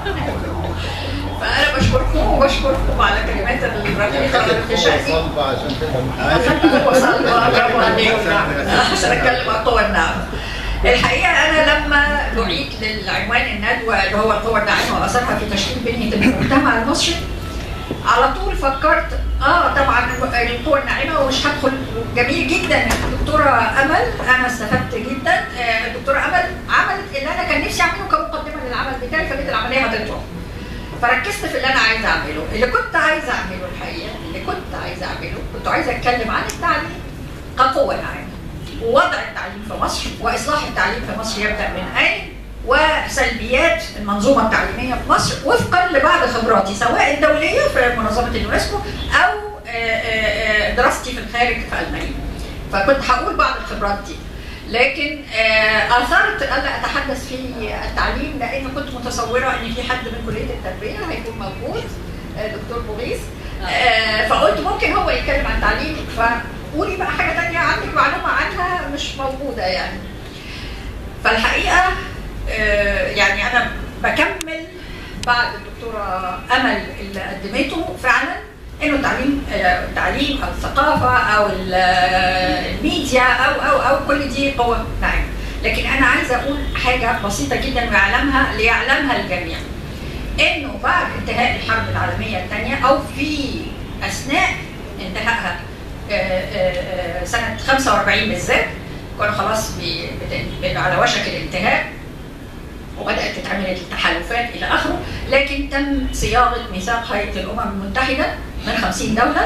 فانا بشكركم وبشكركم على كلمات الرقيقه في شأني صلبة عشان كده وصلوا برافو عليك عشان اتكلم عن قوى النعم الحقيقه انا لما دعيت للعنوان الندوه اللي هو القوى الناعمه واثرها في تشكيل بنيه المجتمع المصري على طول فكرت اه طبعا القوى الناعمه ومش هدخل جميل جدا الدكتوره امل انا استفدت جدا آه، الدكتوره امل عملت اللي انا كان نفسي اعمله كمقدمه للعمل بتاعي فلقيت العمليه هتطلع فركزت في اللي انا عايزه اعمله اللي كنت عايزه اعمله الحقيقه اللي كنت عايزه اعمله كنت عايزه اتكلم عن التعليم كقوه ناعمه ووضع التعليم في مصر واصلاح التعليم في مصر يبدا من اين وسلبيات المنظومه التعليميه في مصر وفقا لبعض خبراتي سواء الدوليه في منظمه اليونسكو او آه، آه، آه، دراستي في الخارج في المانيا فكنت هقول بعض الخبرات دي لكن آه، اثرت الا اتحدث في التعليم لان كنت متصوره ان في حد من كليه التربيه هيكون موجود آه، دكتور بوغيس آه، فقلت ممكن هو يتكلم عن التعليم فقولي بقى حاجه تانية عندك معلومه عنها مش موجوده يعني فالحقيقه آه، يعني انا بكمل بعد الدكتوره امل اللي قدمته فعلا انه التعليم آه، التعليم او الثقافه او ال- آه، الميديا او او او كل دي قوه ناعمه لكن انا عايزه اقول حاجه بسيطه جدا ويعلمها ليعلمها الجميع انه بعد انتهاء الحرب العالميه الثانيه او في اثناء انتهائها آه، آه، آه، سنه 45 بالذات كانوا خلاص بي- بت- على وشك الانتهاء وبدات تتعمل التحالفات الى اخره لكن تم صياغه ميثاق هيئه الامم المتحده من 50 دوله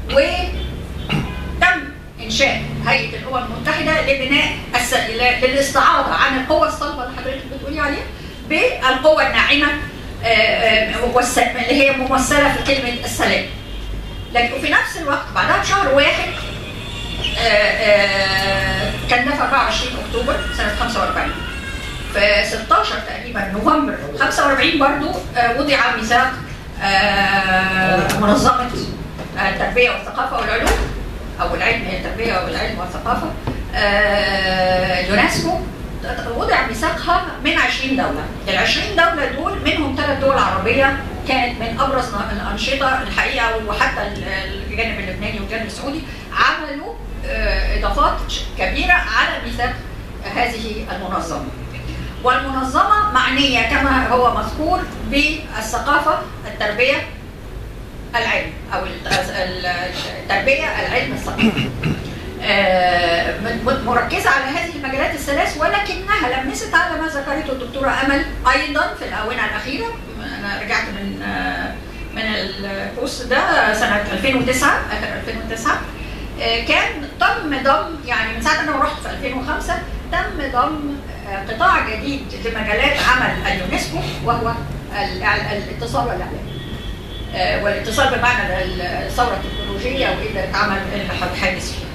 وتم انشاء هيئه الامم المتحده لبناء الس... ل- للاستعاضه عن القوه الصلبه اللي حضرتك بتقولي عليها بالقوه الناعمه آه، آه، والس- اللي هي ممثله في كلمه السلام لكن في نفس الوقت بعدها بشهر واحد آه، آه، كان ده في 24 اكتوبر سنه 45 في 16 تقريبا نوفمبر 45 برضو آه، وضع ميثاق آه، منظمه آه، التربيه والثقافه والعلوم او العلم هي التربيه والعلم والثقافه آه، اليونسكو وضع ميثاقها من 20 دوله، ال 20 دوله دول منهم ثلاث دول عربيه كانت من ابرز الانشطه الحقيقه وحتى الجانب اللبناني والجانب السعودي عملوا آه، اضافات كبيره على ميثاق هذه المنظمه. والمنظمه معنيه كما هو مذكور بالثقافه، التربيه، العلم او الت- التربيه، العلم، الثقافه. آه، م- م- مركزه على هذه المجالات الثلاث ولكنها لمست على ما ذكرته الدكتوره امل ايضا في الاونه الاخيره انا رجعت من آه، من البوست ده سنه 2009 اخر 2009 آه، كان تم ضم يعني من ساعه انا رحت في 2005 تم ضم آه، قطاع جديد لمجالات عمل اليونسكو وهو ال- ال- الاتصال والاعلام. آه، والاتصال بمعنى الثوره التكنولوجيه وقدرت عمل الحادث فيها.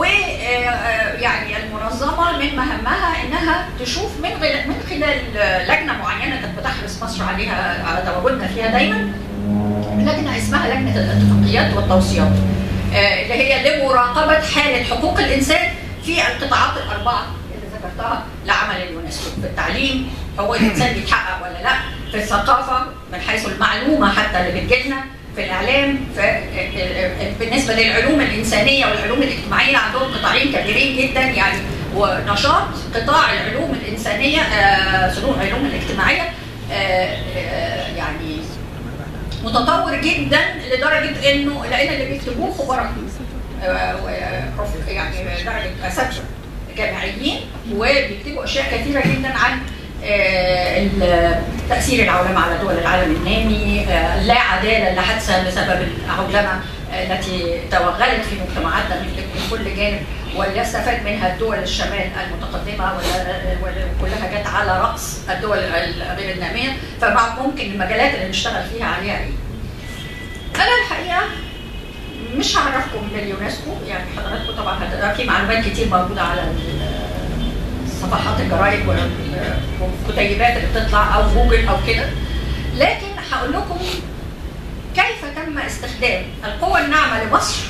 ويعني المنظمه من مهمها انها تشوف من غل- من خلال لجنه معينه كانت بتحرص مصر عليها على تواجدنا فيها دايما لجنه اسمها لجنه الاتفاقيات والتوصيات آه، اللي هي لمراقبه حاله حقوق الانسان في القطاعات الاربعه اللي ذكرتها لعمل اليونسكو في التعليم حقوق الانسان بيتحقق ولا لا في الثقافه من حيث المعلومه حتى اللي بتجيلنا في الاعلام في آه، آه، بالنسبه للعلوم الانسانيه والعلوم الاجتماعيه عندهم قطاعين كبيرين جدا يعني ونشاط قطاع العلوم الانسانيه آه، سلوك العلوم الاجتماعيه آه، آه، يعني متطور جدا لدرجه انه لان اللي بيكتبوه خبراء آه، وبروف- يعني درجه اساتذه جامعيين وبيكتبوا اشياء كثيره جدا عن آه، ال- تاثير العولمه على دول العالم النامي آه، اللا عداله اللي حادثه بسبب العولمه التي توغلت في مجتمعاتنا من من كل جانب واللي استفاد منها الدول الشمال المتقدمه ولا- وكلها جت على راس الدول غير الناميه فممكن المجالات اللي نشتغل فيها عليها ايه؟ انا الحقيقه مش هعرفكم باليونسكو يعني حضراتكم طبعا هتبقى في معلومات كتير موجوده على ال- صفحات الجرايد وال- والكتيبات اللي بتطلع او جوجل او كده لكن هقول لكم كيف تم استخدام القوى الناعمه لمصر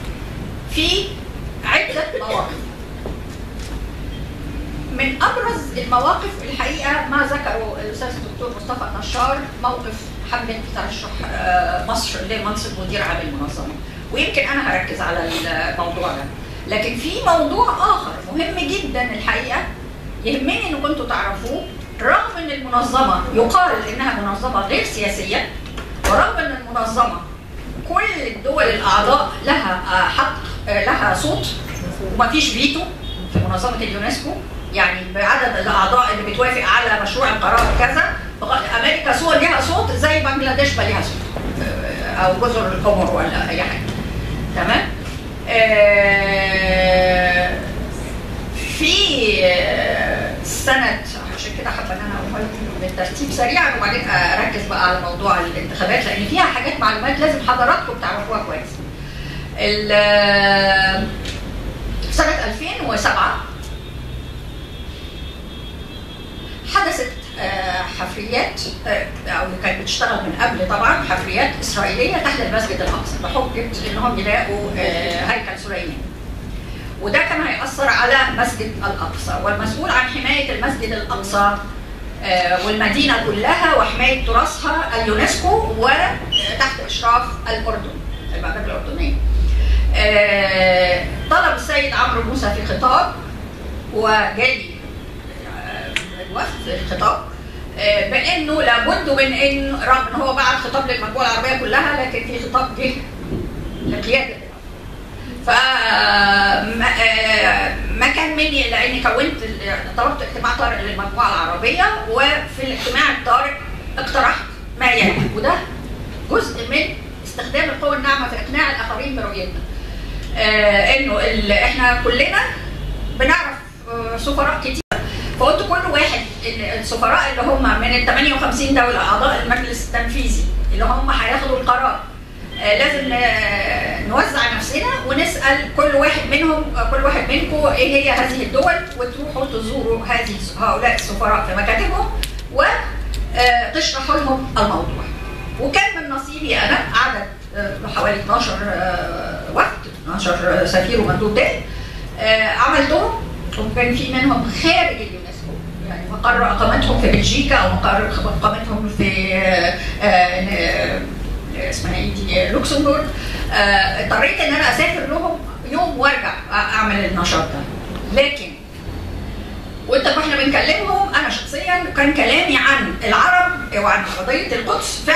في عده مواقف من ابرز المواقف الحقيقه ما ذكره الاستاذ الدكتور مصطفى النشار موقف حمله ترشح آه، مصر لمنصب مدير عام المنظمه ويمكن انا هركز على الموضوع ده لكن في موضوع اخر مهم جدا الحقيقه يهمني ان كنتوا تعرفوه رغم ان المنظمه يقال انها منظمه غير سياسيه ورغم ان المنظمه كل الدول الاعضاء لها آه، حق آه، لها صوت ومفيش فيتو في منظمه اليونسكو يعني بعدد الاعضاء اللي بتوافق على مشروع القرار كذا بغ- امريكا صور ليها صوت زي بنجلاديش بقى ليها صوت آه، او جزر القمر ولا اي حاجه تمام آه، في آه، سنه عشان كده حابه ان انا اقول لكم بالترتيب سريعا وبعدين اركز بقى على موضوع الانتخابات لان فيها حاجات معلومات لازم حضراتكم تعرفوها كويس. ال- سنه 2007 حدثت آه، حفريات آه، او كانت بتشتغل من قبل طبعا حفريات اسرائيليه تحت المسجد الاقصى بحجه انهم يلاقوا آه، هيكل سليمان. وده كان هيأثر على مسجد الأقصى والمسؤول عن حماية المسجد الأقصى آه، والمدينة كلها وحماية تراثها اليونسكو وتحت إشراف الأردن المملكة الأردنية آه، طلب السيد عمرو موسى في خطاب وجالي آه، الوفد في الخطاب آه، بانه لابد من ان رغم ان هو بعت خطاب للمجموعه العربيه كلها لكن في خطاب جه لقياده ف ما آه، ما كان مني لاني كونت ال- طلبت اجتماع طارئ للمجموعه العربيه وفي الاجتماع الطارئ اقترحت ما يلي وده جزء من استخدام القوى الناعمه في اقناع الاخرين برؤيتنا. آه انه ال- احنا كلنا بنعرف آه، سفراء كتير فقلت كل واحد ال- السفراء اللي هم من ال 58 دوله اعضاء المجلس التنفيذي اللي هم هياخدوا القرار آه، لازم ن- نوزع نفسنا ونسال كل واحد منهم آه، كل واحد منكم ايه هي هذه الدول وتروحوا تزوروا هذه هؤلاء السفراء في مكاتبهم وتشرحوا لهم الموضوع. وكان من نصيبي انا عدد آه، حوالي 12 آه، وفد 12 سفير ومندوب تاني آه، عملتهم وكان في منهم خارج اليونسكو يعني مقر اقامتهم في بلجيكا او مقر اقامتهم في آه، آه، اسمها ايه دي لوكسمبورغ آه، اضطريت ان انا اسافر لهم يوم وارجع اعمل النشاط ده لكن وانت واحنا بنكلمهم انا شخصيا كان كلامي عن العرب وعن قضيه القدس فعلا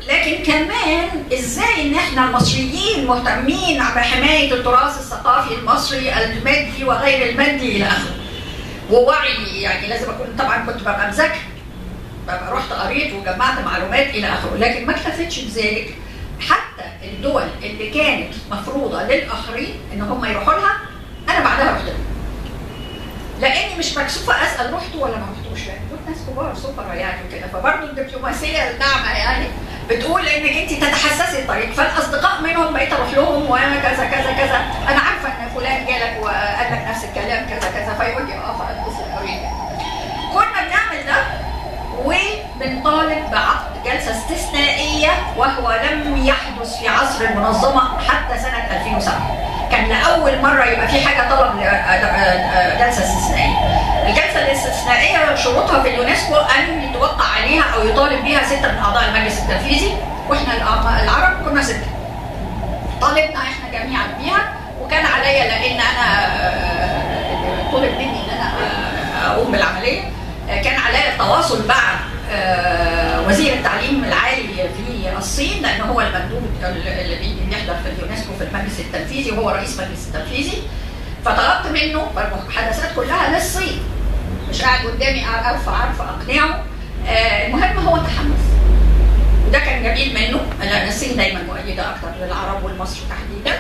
لكن كمان ازاي ان احنا المصريين مهتمين بحمايه التراث الثقافي المصري المادي وغير المادي الى اخره. ووعي يعني لازم اكون طبعا كنت ببقى مذاكره ببقى رحت قريت وجمعت معلومات الى اخره لكن ما اكتفيتش بذلك حتى الدول اللي كانت مفروضه للاخرين ان هم يروحوا لها انا بعدها رحت لها. لاني مش مكسوفه اسال رحتوا ولا ما رحتوش يعني دول ناس كبار سفراء يعني وكده فبرضه الدبلوماسيه الناعمه يعني بتقول انك انت تتحسسي الطريق فالاصدقاء منهم بقيت اروح لهم وانا كذا كذا كذا انا عارفه ان فلان جالك وقال لك نفس الكلام كذا كذا فيقول لي اه فاتصل قوي كنا بنعمل ده وبنطالب بعقد جلسه استثنائيه وهو لم يحدث في عصر المنظمه حتى سنه 2007 كان لاول مره يبقى في حاجه طلب جلسه استثنائيه. الجلسه الاستثنائيه شروطها في اليونسكو ان يتوقع عليها او يطالب بها سته من اعضاء المجلس التنفيذي واحنا العرب كنا سته. طالبنا احنا جميعا بيها وكان عليا لان انا طلب مني ان انا اقوم بالعمليه كان عليا التواصل مع وزير التعليم العالي في الصين لان هو المندوب اللي بيجي بيحضر في اليونسكو في المجلس التنفيذي وهو رئيس المجلس التنفيذي فطلبت منه المحادثات كلها للصين مش قاعد قدامي عارفه عارفه اقنعه المهم هو تحمس وده كان جميل منه لان الصين دايما مؤيده اكثر للعرب والمصري تحديدا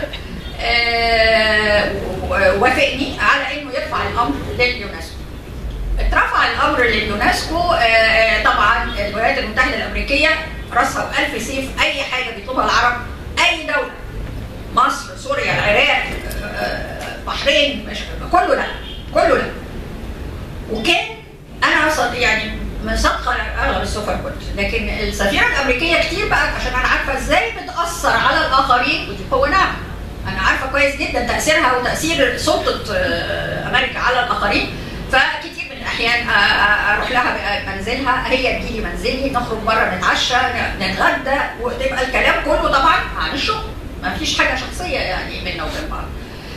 وافقني على انه يرفع الامر لليونسكو اترفع الامر لليونسكو طبعا الولايات المتحده الامريكيه راسها بألف سيف اي حاجه بيطلبها العرب اي دوله مصر سوريا العراق بحرين كله لا كله لا وكان انا صد يعني مصدقه اغلب السفر كنت لكن السفيره الامريكيه كتير بقى عشان انا عارفه ازاي بتاثر على الاخرين ودي قوه ناعمه انا عارفه كويس جدا تاثيرها وتاثير سلطه امريكا على الاخرين فكتير من الاحيان اروح لها منزلها هي تجيلي منزلي نخرج بره نتعشى نتغدى وتبقى الكلام كله طبعا عن الشغل ما فيش حاجه شخصيه يعني بينا وبين بعض.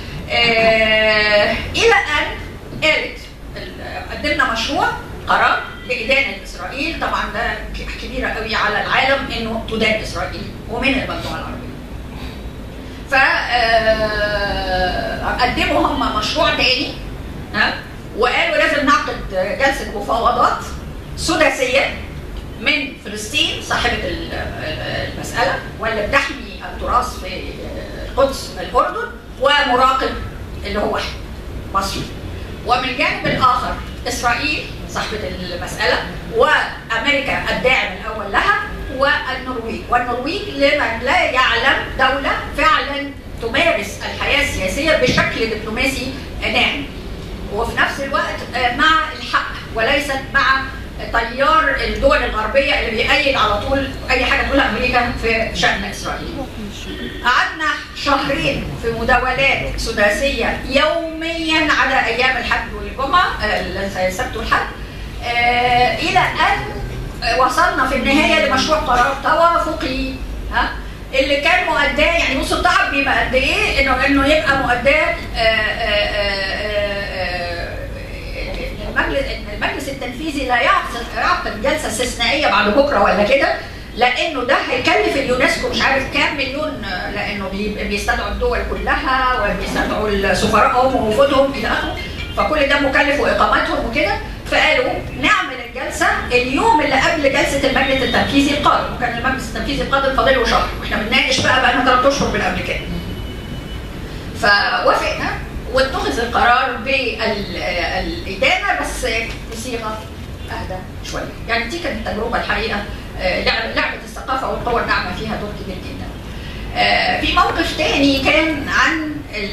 آه الى ان قالت قدمنا مشروع قرار لإدانة إسرائيل طبعا ده كبيرة قوي على العالم إنه تدان إسرائيل ومن المجموعة العربية. ف قدموا هم مشروع تاني ها وقالوا لازم نعقد جلسة مفاوضات سداسية من فلسطين صاحبة المسألة واللي بتحمي التراث في القدس الأردن ومراقب اللي هو مصر ومن الجانب الآخر إسرائيل صاحبة المسألة وأمريكا الداعم الأول لها والنرويج والنرويج لمن لا يعلم دولة فعلا تمارس الحياة السياسية بشكل دبلوماسي ناعم وفي نفس الوقت مع الحق وليست مع تيار الدول الغربيه اللي بيأيد على طول اي حاجه تقولها امريكا في شان اسرائيل. قعدنا شهرين في مداولات سداسيه يوميا على ايام الحد والجمعه السبت والحد الى ان وصلنا في النهايه لمشروع قرار توافقي ها اللي كان مؤداه يعني نص التعب بيبقى قد ايه انه انه يبقى مؤداه المجلس المجلس التنفيذي لا يعقد يعقد جلسه استثنائيه بعد بكره ولا كده لانه ده هيكلف اليونسكو مش عارف كام مليون لانه بيستدعوا الدول كلها وبيستدعوا سفرائهم ووفودهم الى اخره فكل ده مكلف واقامتهم وكده فقالوا نعمل الجلسه اليوم اللي قبل جلسه المجلس التنفيذي القادم وكان المجلس التنفيذي القادم فاضل له شهر واحنا بنناقش بقى بقى لنا ثلاث اشهر من قبل كده فوافقنا واتخذ القرار بالإدانة بس بصيغة أهدى شوية يعني دي كانت التجربة الحقيقة لعبة الثقافة والقوة الناعمة فيها دور كبير جدا في موقف تاني كان عن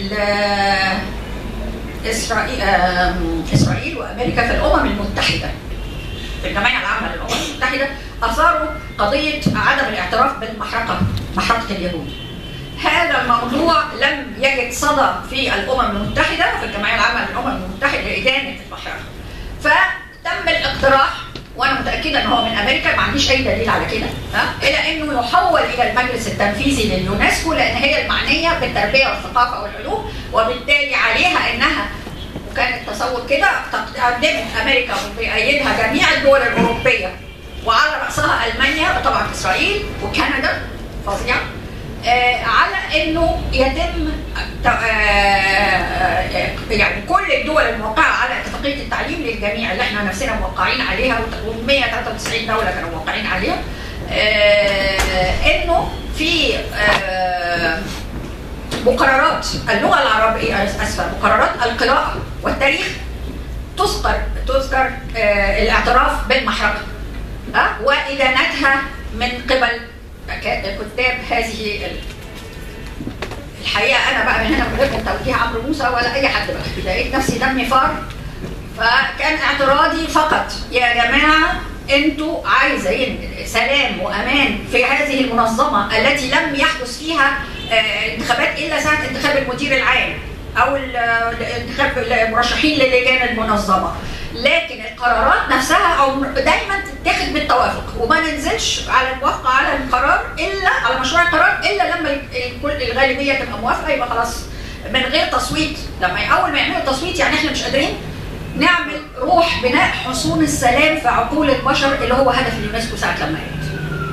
إسرائيل إسرائيل وأمريكا في الأمم المتحدة في الجمعية العامة للأمم المتحدة أثاروا قضية عدم الاعتراف بالمحرقة محرقة اليهود هذا الموضوع لم يجد صدى في الامم المتحده في الجمعيه العامه للامم المتحده لادانه المحرقه. فتم الاقتراح وانا متاكده ان هو من امريكا ما عنديش اي دليل على كده ها الى انه يحول الى المجلس التنفيذي لليونسكو لان هي المعنيه بالتربيه والثقافه والعلوم وبالتالي عليها انها وكان التصور كده قدمت امريكا وبيأيدها جميع الدول الاوروبيه وعلى راسها المانيا وطبعا اسرائيل وكندا فظيعه آه، على انه يتم ت- آه، آه، يعني كل الدول الموقعه على اتفاقيه التعليم للجميع اللي احنا نفسنا موقعين عليها و193 دوله كانوا موقعين عليها آه، انه في آه، مقررات اللغه العربيه اسفه مقررات القراءه والتاريخ تذكر تذكر آه، الاعتراف بالمحرقه أه؟ وادانتها من قبل ك- كتاب هذه ال- الحقيقه انا بقى من هنا من غير توجيه عمرو موسى ولا اي حد بقى لقيت نفسي دمي فار فكان اعتراضي فقط يا جماعه انتوا عايزين سلام وامان في هذه المنظمه التي لم يحدث فيها آه، انتخابات الا ساعه انتخاب المدير العام او ال- انتخاب المرشحين للجان المنظمه لكن القرارات نفسها او دايما تتاخد بالتوافق وما ننزلش على الموافقه على القرار الا على مشروع القرار الا لما الكل الغالبيه تبقى موافقه يبقى خلاص من غير تصويت لما اول ما يعملوا تصويت يعني احنا مش قادرين نعمل روح بناء حصون السلام في عقول البشر اللي هو هدف اليونسكو ساعه لما قامت.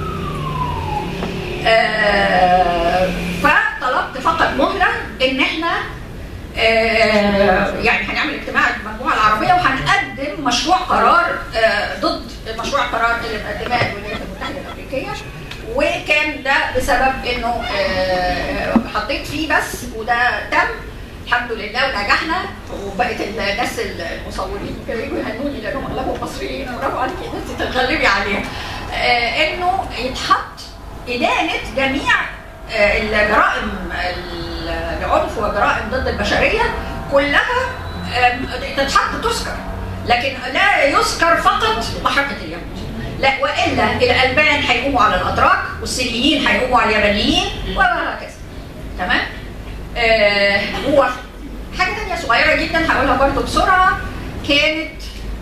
آه، فطلبت فقط مهله ان احنا آه، يعني هنعمل اجتماع المجموعه العربيه وهنقدم مشروع قرار آه، ضد مشروع القرار اللي مقدماه الولايات المتحده الامريكيه وكان ده بسبب انه آه، حطيت فيه بس وده تم الحمد لله ونجحنا وبقت الناس المصورين كانوا يجوا يهنوني لانهم اغلبهم مصريين برافو عليكي انت تتغلبي عليها آه، انه يتحط ادانه جميع آه، الجرائم العنف وجرائم ضد البشريه كلها آم، تتحط تذكر لكن لا يذكر فقط محرقه اليهود لا والا الالبان هيقوموا على الاتراك والسوريين هيقوموا على اليابانيين وهكذا تمام آه هو حاجه ثانيه صغيره جدا هقولها برضو بسرعه كانت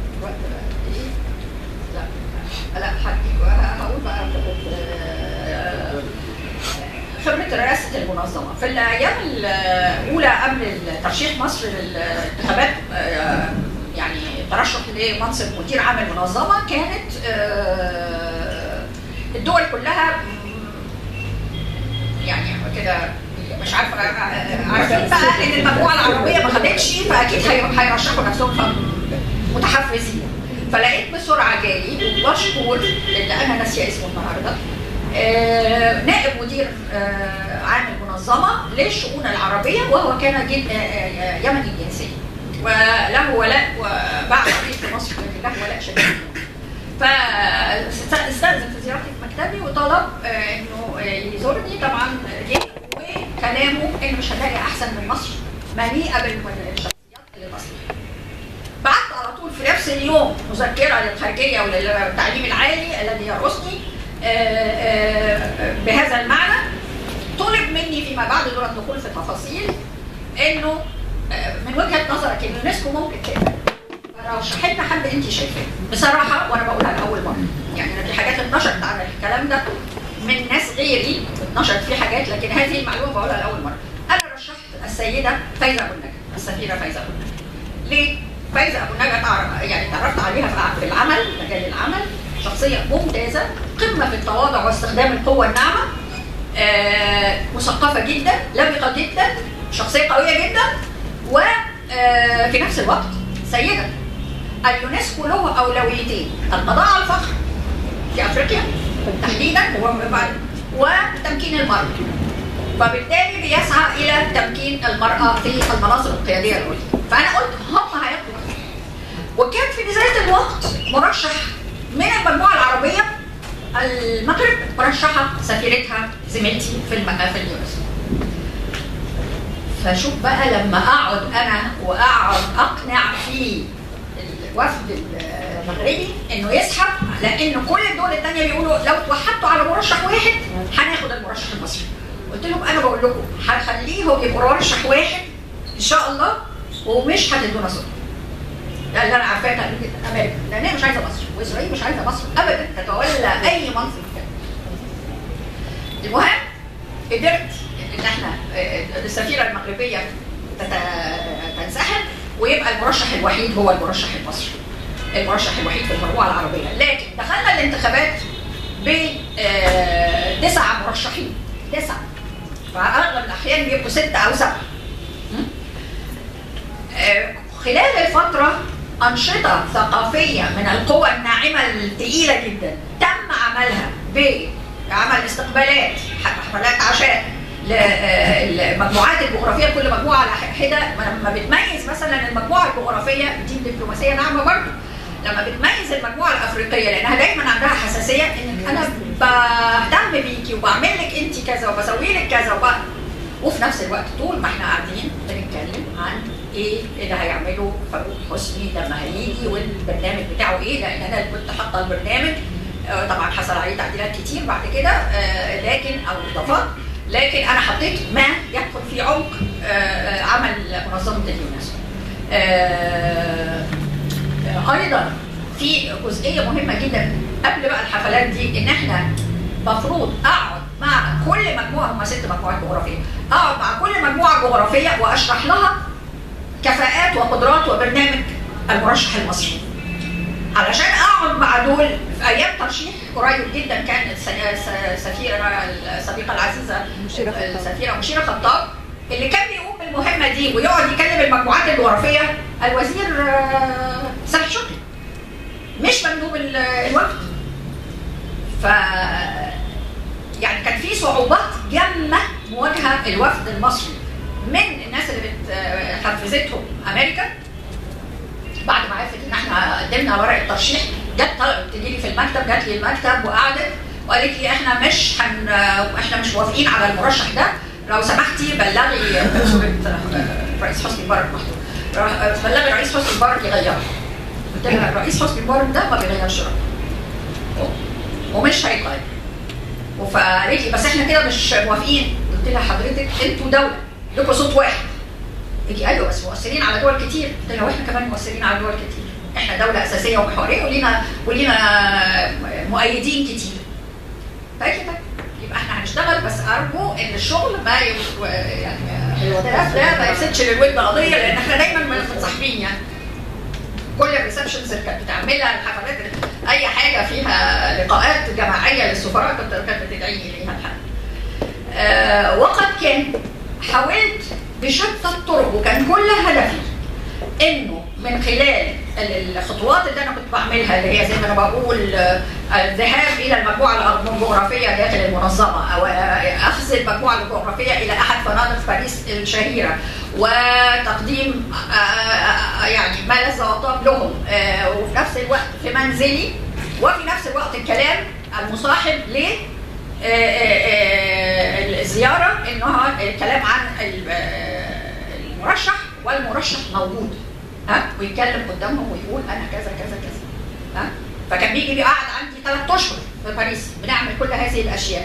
لا لا هحكي- هقول بقى آه، خبرة رئاسة المنظمة في الأيام الأولى قبل ترشيح مصر للانتخابات آه، يعني ترشح لمنصب مدير عام المنظمة كانت آه، الدول كلها يعني كده مش عارفه عارفين بقى ان المجموعه العربيه ما خدتش فاكيد هي- هيرشحوا نفسهم ف- متحفزين فلقيت بسرعه جالي مشكور اللي انا ناسيه اسمه النهارده آه، نائب مدير آه، عام المنظمه للشؤون العربيه وهو كان جد آه، آه، يمني الجنسيه وله ولاء وبعد في مصر له ولاء شديد فاستأذن في زيارتي في مكتبي وطلب آه، انه آه، يزورني طبعا جه وكلامه انه مش هلاقي احسن من مصر مليئه بالشخصيات اللي تصلح بعت على طول في نفس اليوم مذكره للخارجيه وللتعليم العالي الذي يرأسني آه، آه، بهذا المعنى طلب مني فيما بعد دون الدخول في تفاصيل انه آه، من وجهه نظرك اليونسكو ممكن تعمل رشحت لنا حد انت شايفاه بصراحه وانا بقولها لاول مره يعني انا في حاجات اتنشرت عن الكلام ده من ناس غيري اتنشرت في حاجات لكن هذه المعلومه بقولها لاول مره انا رشحت السيده فايزه ابو النجا السفيره فايزه ابو النجا ليه؟ فايزه ابو النجا تعرف يعني تعرفت عليها في- في العمل مجال العمل شخصيه ممتازه قمه في التواضع واستخدام القوه الناعمه آه، مثقفه جدا لبقه جدا شخصيه قويه جدا وفي نفس الوقت سيده اليونسكو له اولويتين القضاء على الفقر في افريقيا تحديدا وبعد- وتمكين المراه فبالتالي بيسعى الى تمكين المراه في المناصب القياديه العليا فانا قلت هم هياخدوا وكان في ذات الوقت مرشح من المجموعه العربيه المغرب مرشحه سفيرتها زميلتي في الم... في اليونسكو فشوف بقى لما اقعد انا واقعد اقنع في الوفد المغربي انه يسحب لان كل الدول الثانيه بيقولوا لو توحدتوا على مرشح واحد هناخد المرشح المصري قلت لهم انا بقول لكم هخليهم يبقوا مرشح واحد ان شاء الله ومش هتدونا صوت ده اللي انا عارفاه تقريبا جدا امريكا لان هي مش عايزه مصر واسرائيل مش عايزه مصر ابدا تتولى اي منصب كده المهم قدرت ان احنا آه، السفيره المغربيه تت- تنسحب ويبقى المرشح الوحيد هو المرشح المصري المرشح الوحيد في المجموعه العربيه لكن دخلنا الانتخابات ب آه، تسع مرشحين تسعه فاغلب الاحيان بيبقوا سته او سبعه آه، خلال الفترة أنشطة ثقافية من القوى الناعمة الثقيلة جدا تم عملها بعمل استقبالات حفلات عشاء للمجموعات الجغرافية كل مجموعة على حدة لما بتميز مثلا المجموعة الجغرافية دي دبلوماسية ناعمة برضه لما بتميز المجموعة الأفريقية لأنها دايما عندها حساسية إن أنا بهتم بيكي وبعمل لك أنت كذا وبسوي لك كذا وب... وفي نفس الوقت طول ما احنا قاعدين بنتكلم عن ايه اللي هيعمله فاروق حسني لما هيجي والبرنامج بتاعه ايه لان انا اللي كنت حاطه البرنامج آه، طبعا حصل عليه تعديلات كتير بعد كده آه، لكن او اضافات لكن انا حطيت ما يدخل في عمق آه، آه، عمل منظمه اليونسكو. آه، آه، ايضا في جزئيه مهمه جدا قبل بقى الحفلات دي ان احنا مفروض اقعد مع كل مجموعه هم ست مجموعات جغرافيه اقعد مع كل مجموعه جغرافيه واشرح لها كفاءات وقدرات وبرنامج المرشح المصري علشان اقعد مع دول في ايام ترشيح قريب جدا كانت س- س- سفيره الصديقه العزيزه مشيرة خطاب. السفيره مشيره خطاب اللي كان بيقوم بالمهمه دي ويقعد يكلم المجموعات الجغرافيه الوزير آه، سامح شكري مش مندوب ال- الوفد ف يعني كان في صعوبات جامه مواجهه الوفد المصري من الناس اللي بت- حفزتهم امريكا بعد ما عرفت ان احنا قدمنا ورق الترشيح جت طلبت تجي لي في المكتب جت لي المكتب وقعدت وقالت لي احنا مش هن احنا مش موافقين على المرشح ده لو سمحتي بلغي صورة رئيس حسني مبارك محطوط را- بلغي رئيس حسني مبارك يغيره قلت لها الرئيس حسني مبارك ده ما بيغيرش رأيه ومش هيتغير فقالت لي بس احنا كده مش موافقين قلت لها حضرتك انتوا دوله لكم صوت واحد تيجي ايوه بس مؤثرين على دول كتير قلت لها واحنا كمان مؤثرين على دول كتير احنا دوله اساسيه ومحوريه ولينا ولينا مؤيدين كتير فقالت لي طيب يبقى احنا هنشتغل بس ارجو ان الشغل ما ي- يعني الاختلاف ده ما يفسدش للود قضيه لان احنا دايما متصاحبين يعني كل الريسبشنز اللي كانت بتعملها الحفلات اي حاجه فيها لقاءات جماعيه للسفراء كنت كانت بتدعيني ليها الحقيقه. آه وقد كان حاولت بشتى الطرق وكان كل هدفي انه من خلال ال- الخطوات اللي انا كنت بعملها اللي هي زي ما انا بقول آه، الذهاب الى المجموعه الجغرافيه داخل المنظمه او آه، اخذ المجموعه الجغرافيه الى احد فنادق باريس الشهيره وتقديم آه، آه، يعني ما لذ وطاب لهم آه، وفي نفس الوقت في منزلي وفي نفس الوقت الكلام المصاحب ل آه، آه، آه، الزياره انها الكلام عن ال- آه، المرشح والمرشح موجود ها ويتكلم قدامهم ويقول انا كذا كذا كذا ها فكان بيجي لي قاعد عندي ثلاث اشهر في باريس بنعمل كل هذه الاشياء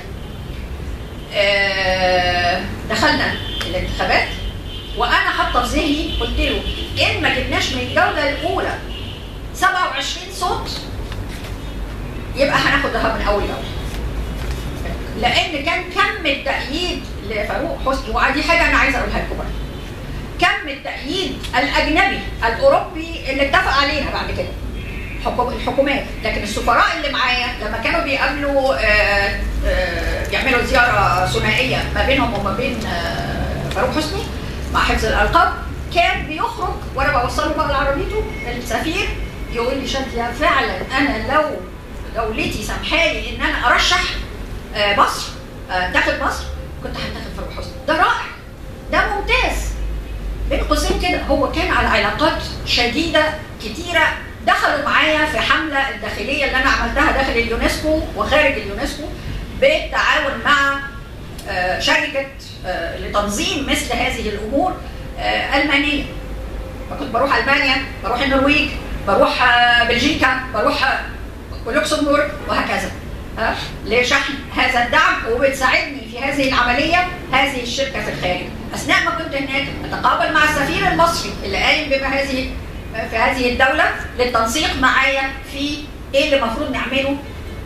آه، دخلنا الانتخابات وانا حاطه في ذهني قلت له ان ما جبناش من الجوله الاولى 27 صوت يبقى هناخدها من اول جوله لان كان كم التأييد لفاروق حسني ودي حاجه انا عايزه اقولها لكم بقى كم التأييد الأجنبي الأوروبي اللي اتفق عليها بعد كده حكم الحكومات لكن السفراء اللي معايا لما كانوا بيقابلوا آه، آه، يعملوا زيارة ثنائية ما بينهم وما بين آه، فاروق حسني مع حفظ الألقاب كان بيخرج وأنا بوصله بقى لعربيته السفير يقول لي شادية فعلا أنا لو دولتي سامحالي إن أنا أرشح آه، مصر آه، تاخد مصر كنت هتاخد فاروق حسني ده رائع ده ممتاز بين قوسين كده هو كان على علاقات شديده كتيره دخلوا معايا في حمله الداخليه اللي انا عملتها داخل اليونسكو وخارج اليونسكو بالتعاون مع آه، شركه آه، لتنظيم مثل هذه الامور آه، المانيه فكنت بروح المانيا بروح النرويج بروح آه، بلجيكا بروح آه، لوكسمبورغ وهكذا ها؟ لشحن هذا الدعم وبتساعدني في هذه العمليه هذه الشركه في الخارج اثناء ما كنت هناك اتقابل مع السفير المصري اللي قايم بما هذه في هذه الدوله للتنسيق معايا في ايه اللي المفروض نعمله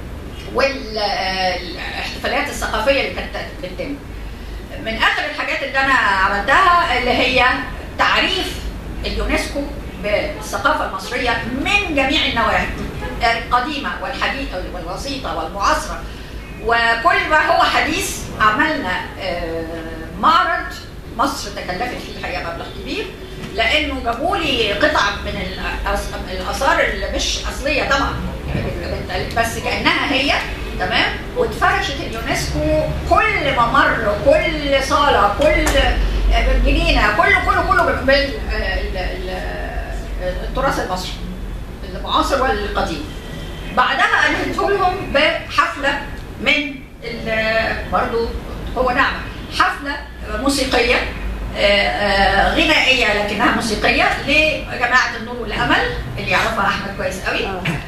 والاحتفالات الثقافيه اللي كانت بتتم من اخر الحاجات اللي انا عملتها اللي هي تعريف اليونسكو بالثقافه المصريه من جميع النواحي القديمه والحديثه والوسيطه والمعاصره وكل ما هو حديث عملنا آه، معرض مصر تكلفت فيه الحقيقه مبلغ كبير لانه جابوا لي قطع من الأس- الاثار اللي مش اصليه طبعا بس كانها هي تمام واتفرشت اليونسكو كل ممر كل صاله كل جنينه كله كله كله بالتراث المصري المعاصر والقديم بعدها انهيته لهم بحفله من ال- برضو هو نعمه حفله موسيقيه آه، آه، غنائيه لكنها موسيقيه لجماعه النور والامل اللي يعرفها احمد كويس قوي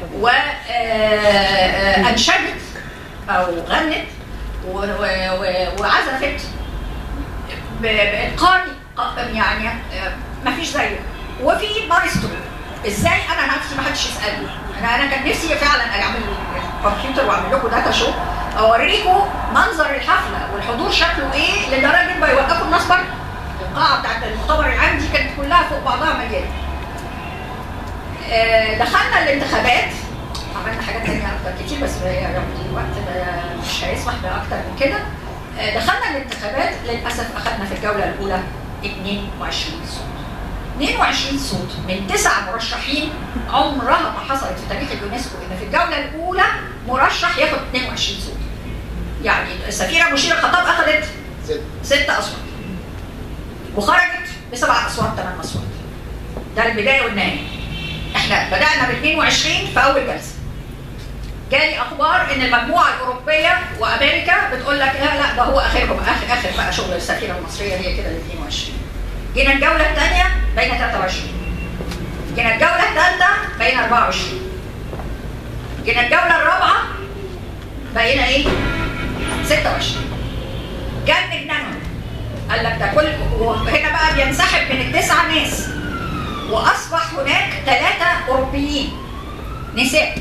وانشدت او غنت و- و- و- وعزفت ب- باتقان ق- يعني ما فيش زيه وفي مايسترو ازاي انا نفسي ما حدش يسالني انا انا كان نفسي فعلا اعمل كمبيوتر واعمل لكم داتا شو اوريكم منظر الحفله والحضور شكله ايه لدرجه ما يوقفوا الناس بره القاعه بتاعت المؤتمر العام دي كانت كلها فوق بعضها مليانه آه، دخلنا الانتخابات عملنا حاجات تانية أكتر كتير بس يعني الوقت ده مش هيسمح بأكتر من كده آه، دخلنا الانتخابات للأسف أخذنا في الجولة الأولى 22 صوت 22 صوت من تسع مرشحين عمرها ما حصلت في تاريخ اليونسكو ان في الجوله الاولى مرشح ياخد 22 صوت. يعني السفيره مشير الخطاب اخذت ست اصوات. وخرجت بسبع اصوات ثمان اصوات. ده البدايه والنهايه. احنا بدانا ب 22 في اول جلسه. جالي اخبار ان المجموعه الاوروبيه وامريكا بتقول لك لا لا ده هو اخرهم اخر اخر بقى شغل السفيره المصريه هي كده ال 22. جينا الجوله الثانيه بين 23. جينا الجوله الثالثه بين 24. جينا الجوله الرابعه بقينا ايه؟ 26. جاب جنانهم قال لك ده كل وهنا بقى بينسحب من التسعه ناس واصبح هناك ثلاثه اوروبيين نساء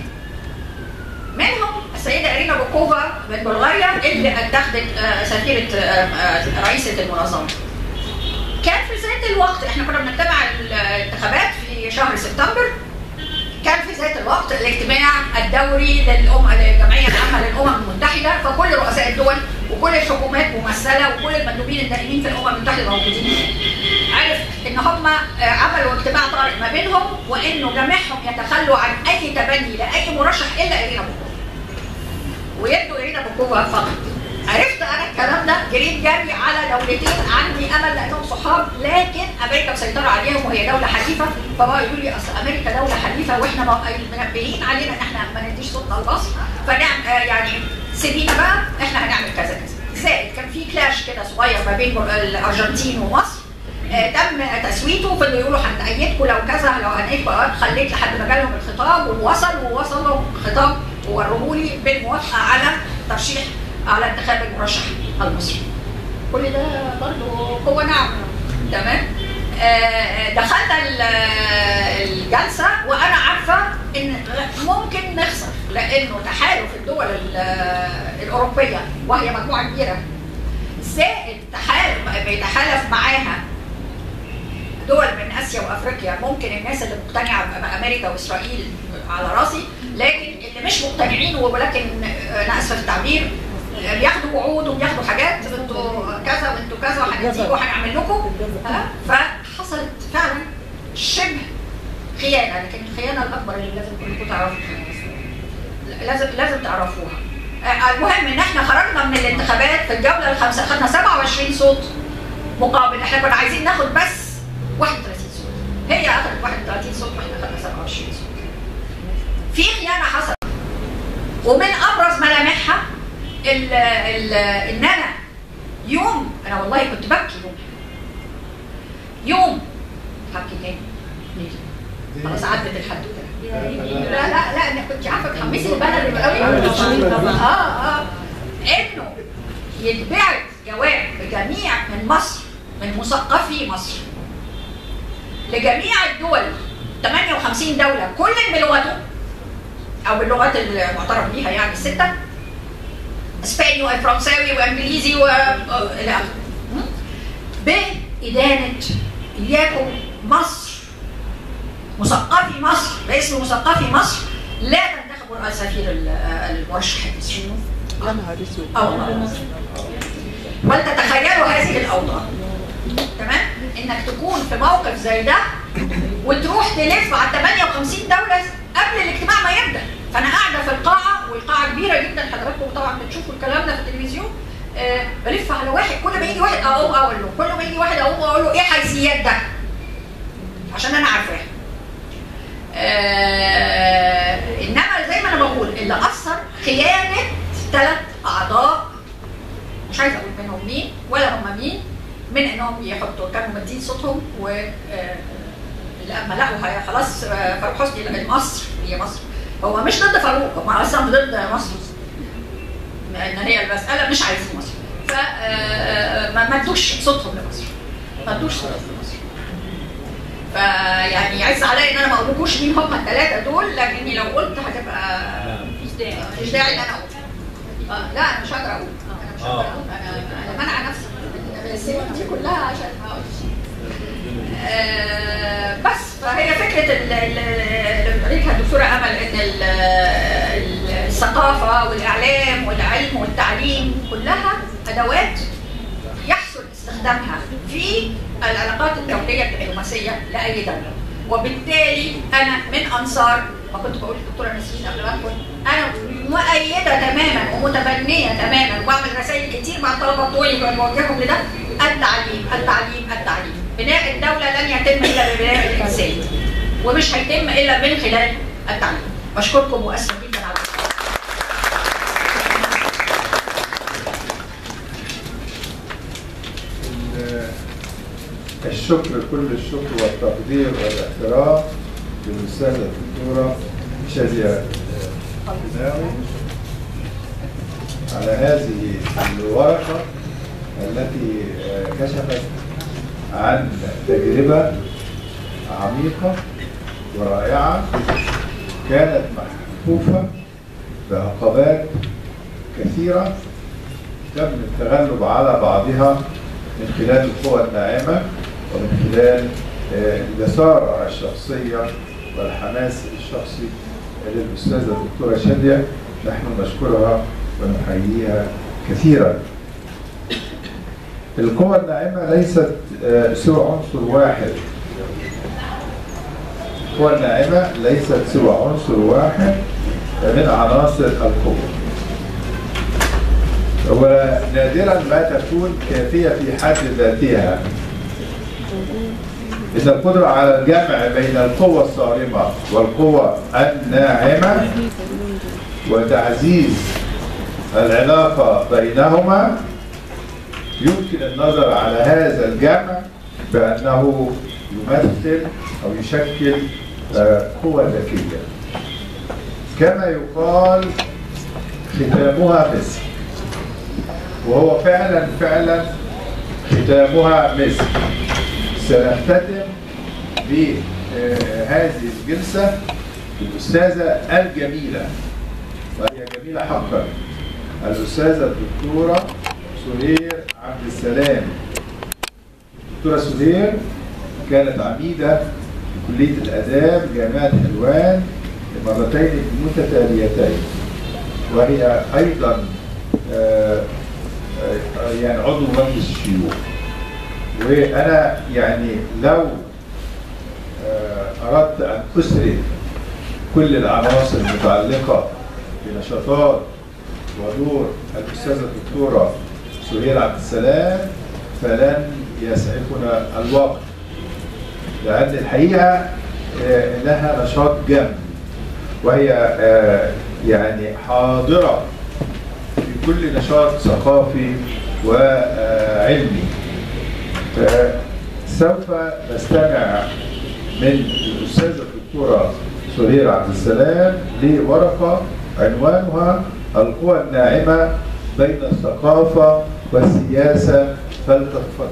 منهم السيده ارينا بوكوفا من بلغاريا اللي اتخذت آه، سفيره آه، آه، رئيسه المنظمه. كان في ذات الوقت احنا كنا بنجتمع الانتخابات في شهر سبتمبر كان في ذات الوقت الاجتماع الدوري للأم للجمعيه العامه للامم المتحده فكل رؤساء الدول وكل الحكومات ممثله وكل المندوبين الدائمين في الامم المتحده موجودين عرف ان هم آه، عملوا اجتماع طارئ ما بينهم وانه جميعهم يتخلوا عن اي تبني لاي مرشح الا ارينا بوكوفا ويدوا ارينا بوكوفا فقط عرفت انا الكلام ده جريت جري على دولتين عندي امل لانهم صحاب لكن امريكا مسيطره عليهم وهي دوله حليفه فبقوا يقولوا لي اصل امريكا دوله حليفه واحنا بقى منبهين علينا ان احنا ما نديش صوتنا لمصر فنعم آه يعني سيبينا بقى احنا هنعمل كذا كذا زائد كان في كلاش كده صغير ما بين الارجنتين ومصر آه، تم تسويته فضلوا يقولوا هنأيدكم لو كذا لو هنأيدكم آه، خليت لحد ما جالهم الخطاب ووصل ووصل لهم خطاب ووروه لي بالموافقه على ترشيح على انتخاب المرشح المصري. كل ده برضه قوه ناعمه تمام؟ آه، دخلنا ال- الجلسه وانا عارفه ان ممكن نخسر لانه تحالف الدول ال- الاوروبيه وهي مجموعه كبيره زائد تحالف بيتحالف معاها دول من اسيا وافريقيا ممكن الناس اللي مقتنعه بامريكا واسرائيل على راسي لكن اللي مش مقتنعين ولكن انا اسفه في التعبير بياخدوا وعود وبياخدوا حاجات انتوا كذا وانتوا كذا وهنديكوا وهنعمل لكم ها؟ فحصلت فعلا شبه خيانه لكن الخيانه الاكبر اللي لازم كلكم تعرفوها لازم لازم تعرفوها آه، المهم ان احنا خرجنا من الانتخابات في الجوله الخامسه خدنا 27 صوت مقابل احنا كنا عايزين ناخد بس 31 صوت هي اخذت 31 صوت واحنا خدنا 27 صوت في خيانه حصلت ومن ابرز ملامحها ال ال ان انا يوم انا والله كنت ببكي يوم يوم هبكي تاني ليه؟ خلاص عدت الحدوته لا لا لا انا كنت عارفه تحمسي البلد قوي اه اه انه يتبعت جواب بجميع من مصر من مثقفي مصر لجميع الدول 58 دوله كل بلغته او باللغات المعترف بيها يعني السته اسباني وفرنساوي وانجليزي و الى اخره بإدانة إياكم مصر مثقفي مصر باسم مثقفي مصر لا تنتخبوا سفير ال- المرشح المصري يا نهار اسود اه والله ولتتخيلوا هذه الاوضاع تمام انك تكون في موقف زي ده وتروح تلف على 58 دوله قبل الاجتماع ما يبدا فانا قاعده في القاعه والقاعه كبيره جدا حضراتكم طبعا بتشوفوا الكلام ده في التلفزيون آه بلف على واحد كل ما يجي واحد اقوم اقول له كل ما يجي واحد اقوم اقول له ايه حيثيات ده عشان انا عارفاه آه انما زي ما انا بقول اللي اثر خيانه ثلاث اعضاء مش عايزه اقول منهم مين ولا هم مين من انهم يحطوا كانوا مدين صوتهم و آه، لما لقوا هي- خلاص آه، فاروق حسني لقى مصر هي مصر هو مش ضد فاروق هم اصلا ضد مصر ان هي المساله مش عايزين مصر ف آه، ما ما ادوش صوتهم لمصر ما ادوش صوتهم لمصر فيعني يعز عليا ان انا ما اقولكوش مين هم الثلاثه دول لاني لو قلت هتبقى مش داعي ان انا اقول آه لا انا مش هقدر اقول انا مش هقدر اقول انا انا مانعه نفسي من السيرة دي كلها عشان ما اقولش آه بس فهي فكره ال- ال- اللي قالتها الدكتوره امل ان ال- ال- الثقافه والاعلام والعلم والتعليم كلها ادوات يحسن استخدامها في العلاقات الدوليه الدبلوماسيه لاي دوله وبالتالي انا من انصار ما كنت بقول للدكتوره نسرين قبل ما ادخل انا مؤيده تماما ومتبنيه تماما وبعمل رسائل كتير مع الطلبه بتوعي بوجههم لده التعليم التعليم التعليم بناء الدوله لن يتم الا ببناء الانسان ومش هيتم الا من خلال التعليم بشكركم واسفه جدا على الوقت. ال- الشكر كل الشكر والتقدير والاحترام للأستاذة الدكتورة شادية البناوي على هذه الورقة التي آه، كشفت عن تجربة عميقة ورائعة كانت محفوفة بعقبات كثيرة تم التغلب على بعضها من خلال القوى الناعمة ومن خلال آه، الجسارة الشخصية والحماس الشخصي للأستاذة الدكتورة شادية نحن نشكرها ونحييها كثيرا القوى الناعمة ليست آه، سوى عنصر واحد القوى الناعمة ليست سوى عنصر واحد من عناصر القوة ونادرا ما تكون كافية في حد ذاتها إن القدرة على الجمع بين القوة الصارمة والقوة الناعمة وتعزيز العلاقة بينهما يمكن النظر على هذا الجمع بأنه يمثل أو يشكل آه، قوة ذكية كما يقال ختامها مسك وهو فعلا فعلا ختامها مسك سنختتم بهذه الجلسة بالأستاذة الجميلة وهي جميلة حقا الأستاذة الدكتورة سهير عبد السلام الدكتورة سهير كانت عميدة في كلية الآداب جامعة حلوان لمرتين متتاليتين وهي أيضا آه، آه، يعني عضو مجلس الشيوخ وأنا يعني لو آه، أردت أن أسرد كل العناصر المتعلقة بنشاطات ودور الأستاذة الدكتورة سهير عبد السلام فلن يسعفنا الوقت لأن الحقيقة آه، لها نشاط جم وهي آه، يعني حاضرة في كل نشاط ثقافي وعلمي فسوف نستمع من الأستاذة الدكتورة سهير عبد السلام لورقة عنوانها القوى الناعمة بين الثقافة والسياسة فلتتفضل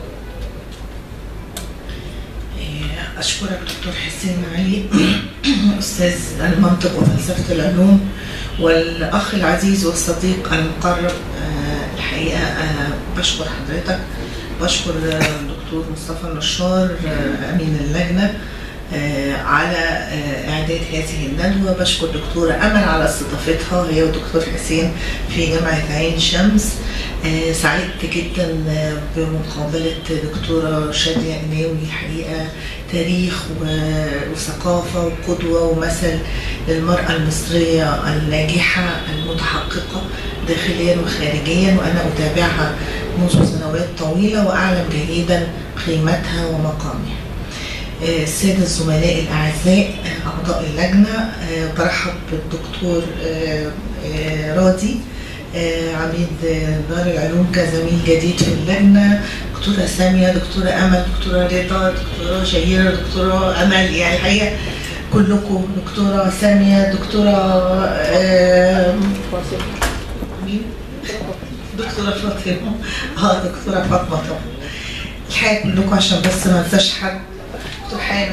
أشكرك دكتور حسين علي أستاذ المنطق وفلسفة العلوم والأخ العزيز والصديق المقرب آه، الحقيقة أنا بشكر حضرتك بشكر آه، الدكتور مصطفى النشار آه، أمين اللجنة آه، على آه، إعداد هذه الندوة بشكر دكتورة أمل على استضافتها هي والدكتور حسين في جامعة عين شمس آه، سعدت جدا آه، بمقابلة دكتورة شادية قناوي الحقيقة تاريخ و- وثقافة وقدوة ومثل للمرأة المصرية الناجحة المتحققة داخليا وخارجيا وأنا أتابعها منذ سنوات طويلة وأعلم جيدا قيمتها ومقامها آه، السادة الزملاء الأعزاء آه، أعضاء اللجنة آه، برحب بالدكتور آه، آه، راضي آه، عميد آه، دار العلوم كزميل جديد في اللجنة دكتورة سامية دكتورة أمل دكتورة رضا دكتورة شهيرة دكتورة أمل يعني الحقيقة كلكم دكتورة سامية دكتورة آه، مين؟ دكتورة فاطمة اه دكتورة فاطمة طبعا الحقيقة كلكم عشان بس ما انساش حد دكتور حامد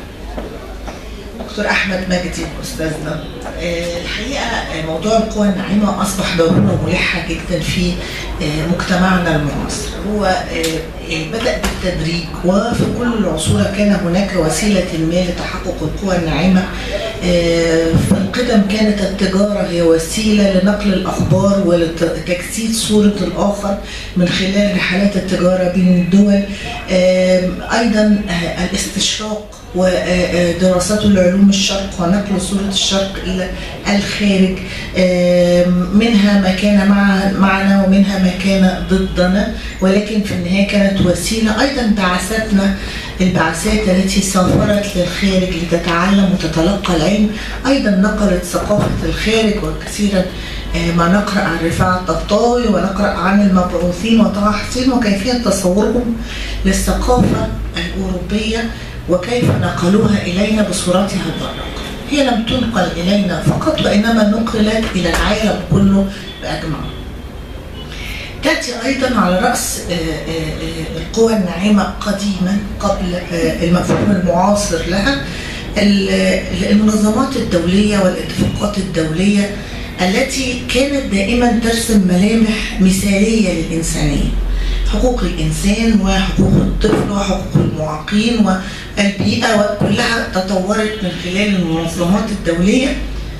دكتور احمد مجدي استاذنا آه، الحقيقه آه، موضوع القوى الناعمه اصبح ضروره ملحه جدا في آه، مجتمعنا المعاصر هو آه، آه، بدا بالتدريج وفي كل العصور كان هناك وسيله ما لتحقق القوى الناعمه آه، في القدم كانت التجاره هي وسيله لنقل الاخبار ولتجسيد صوره الاخر من خلال رحلات التجاره بين الدول آه، ايضا آه، الاستشراق ودراسات العلوم الشرق ونقل صورة الشرق إلى الخارج آم، منها ما كان مع معنا ومنها ما كان ضدنا ولكن في النهاية كانت وسيلة أيضا بعثتنا البعثات التي سافرت للخارج لتتعلم وتتلقى العلم أيضا نقلت ثقافة الخارج وكثيرا آه، ما نقرأ عن رفاعة الطهطاوي ونقرأ عن المبعوثين وطه حسين وكيفية تصورهم للثقافة الأوروبية وكيف نقلوها إلينا بصورتها البراقة هي لم تنقل إلينا فقط وإنما نقلت إلى العالم كله بأجمعه تأتي أيضا على رأس آه، آه، آه، القوى الناعمة قديما قبل آه، المفهوم المعاصر لها ال- المنظمات الدولية والاتفاقات الدولية التي كانت دائما ترسم ملامح مثالية للإنسانية حقوق الإنسان وحقوق الطفل وحقوق المعاقين والبيئة وكلها تطورت من خلال المنظمات الدولية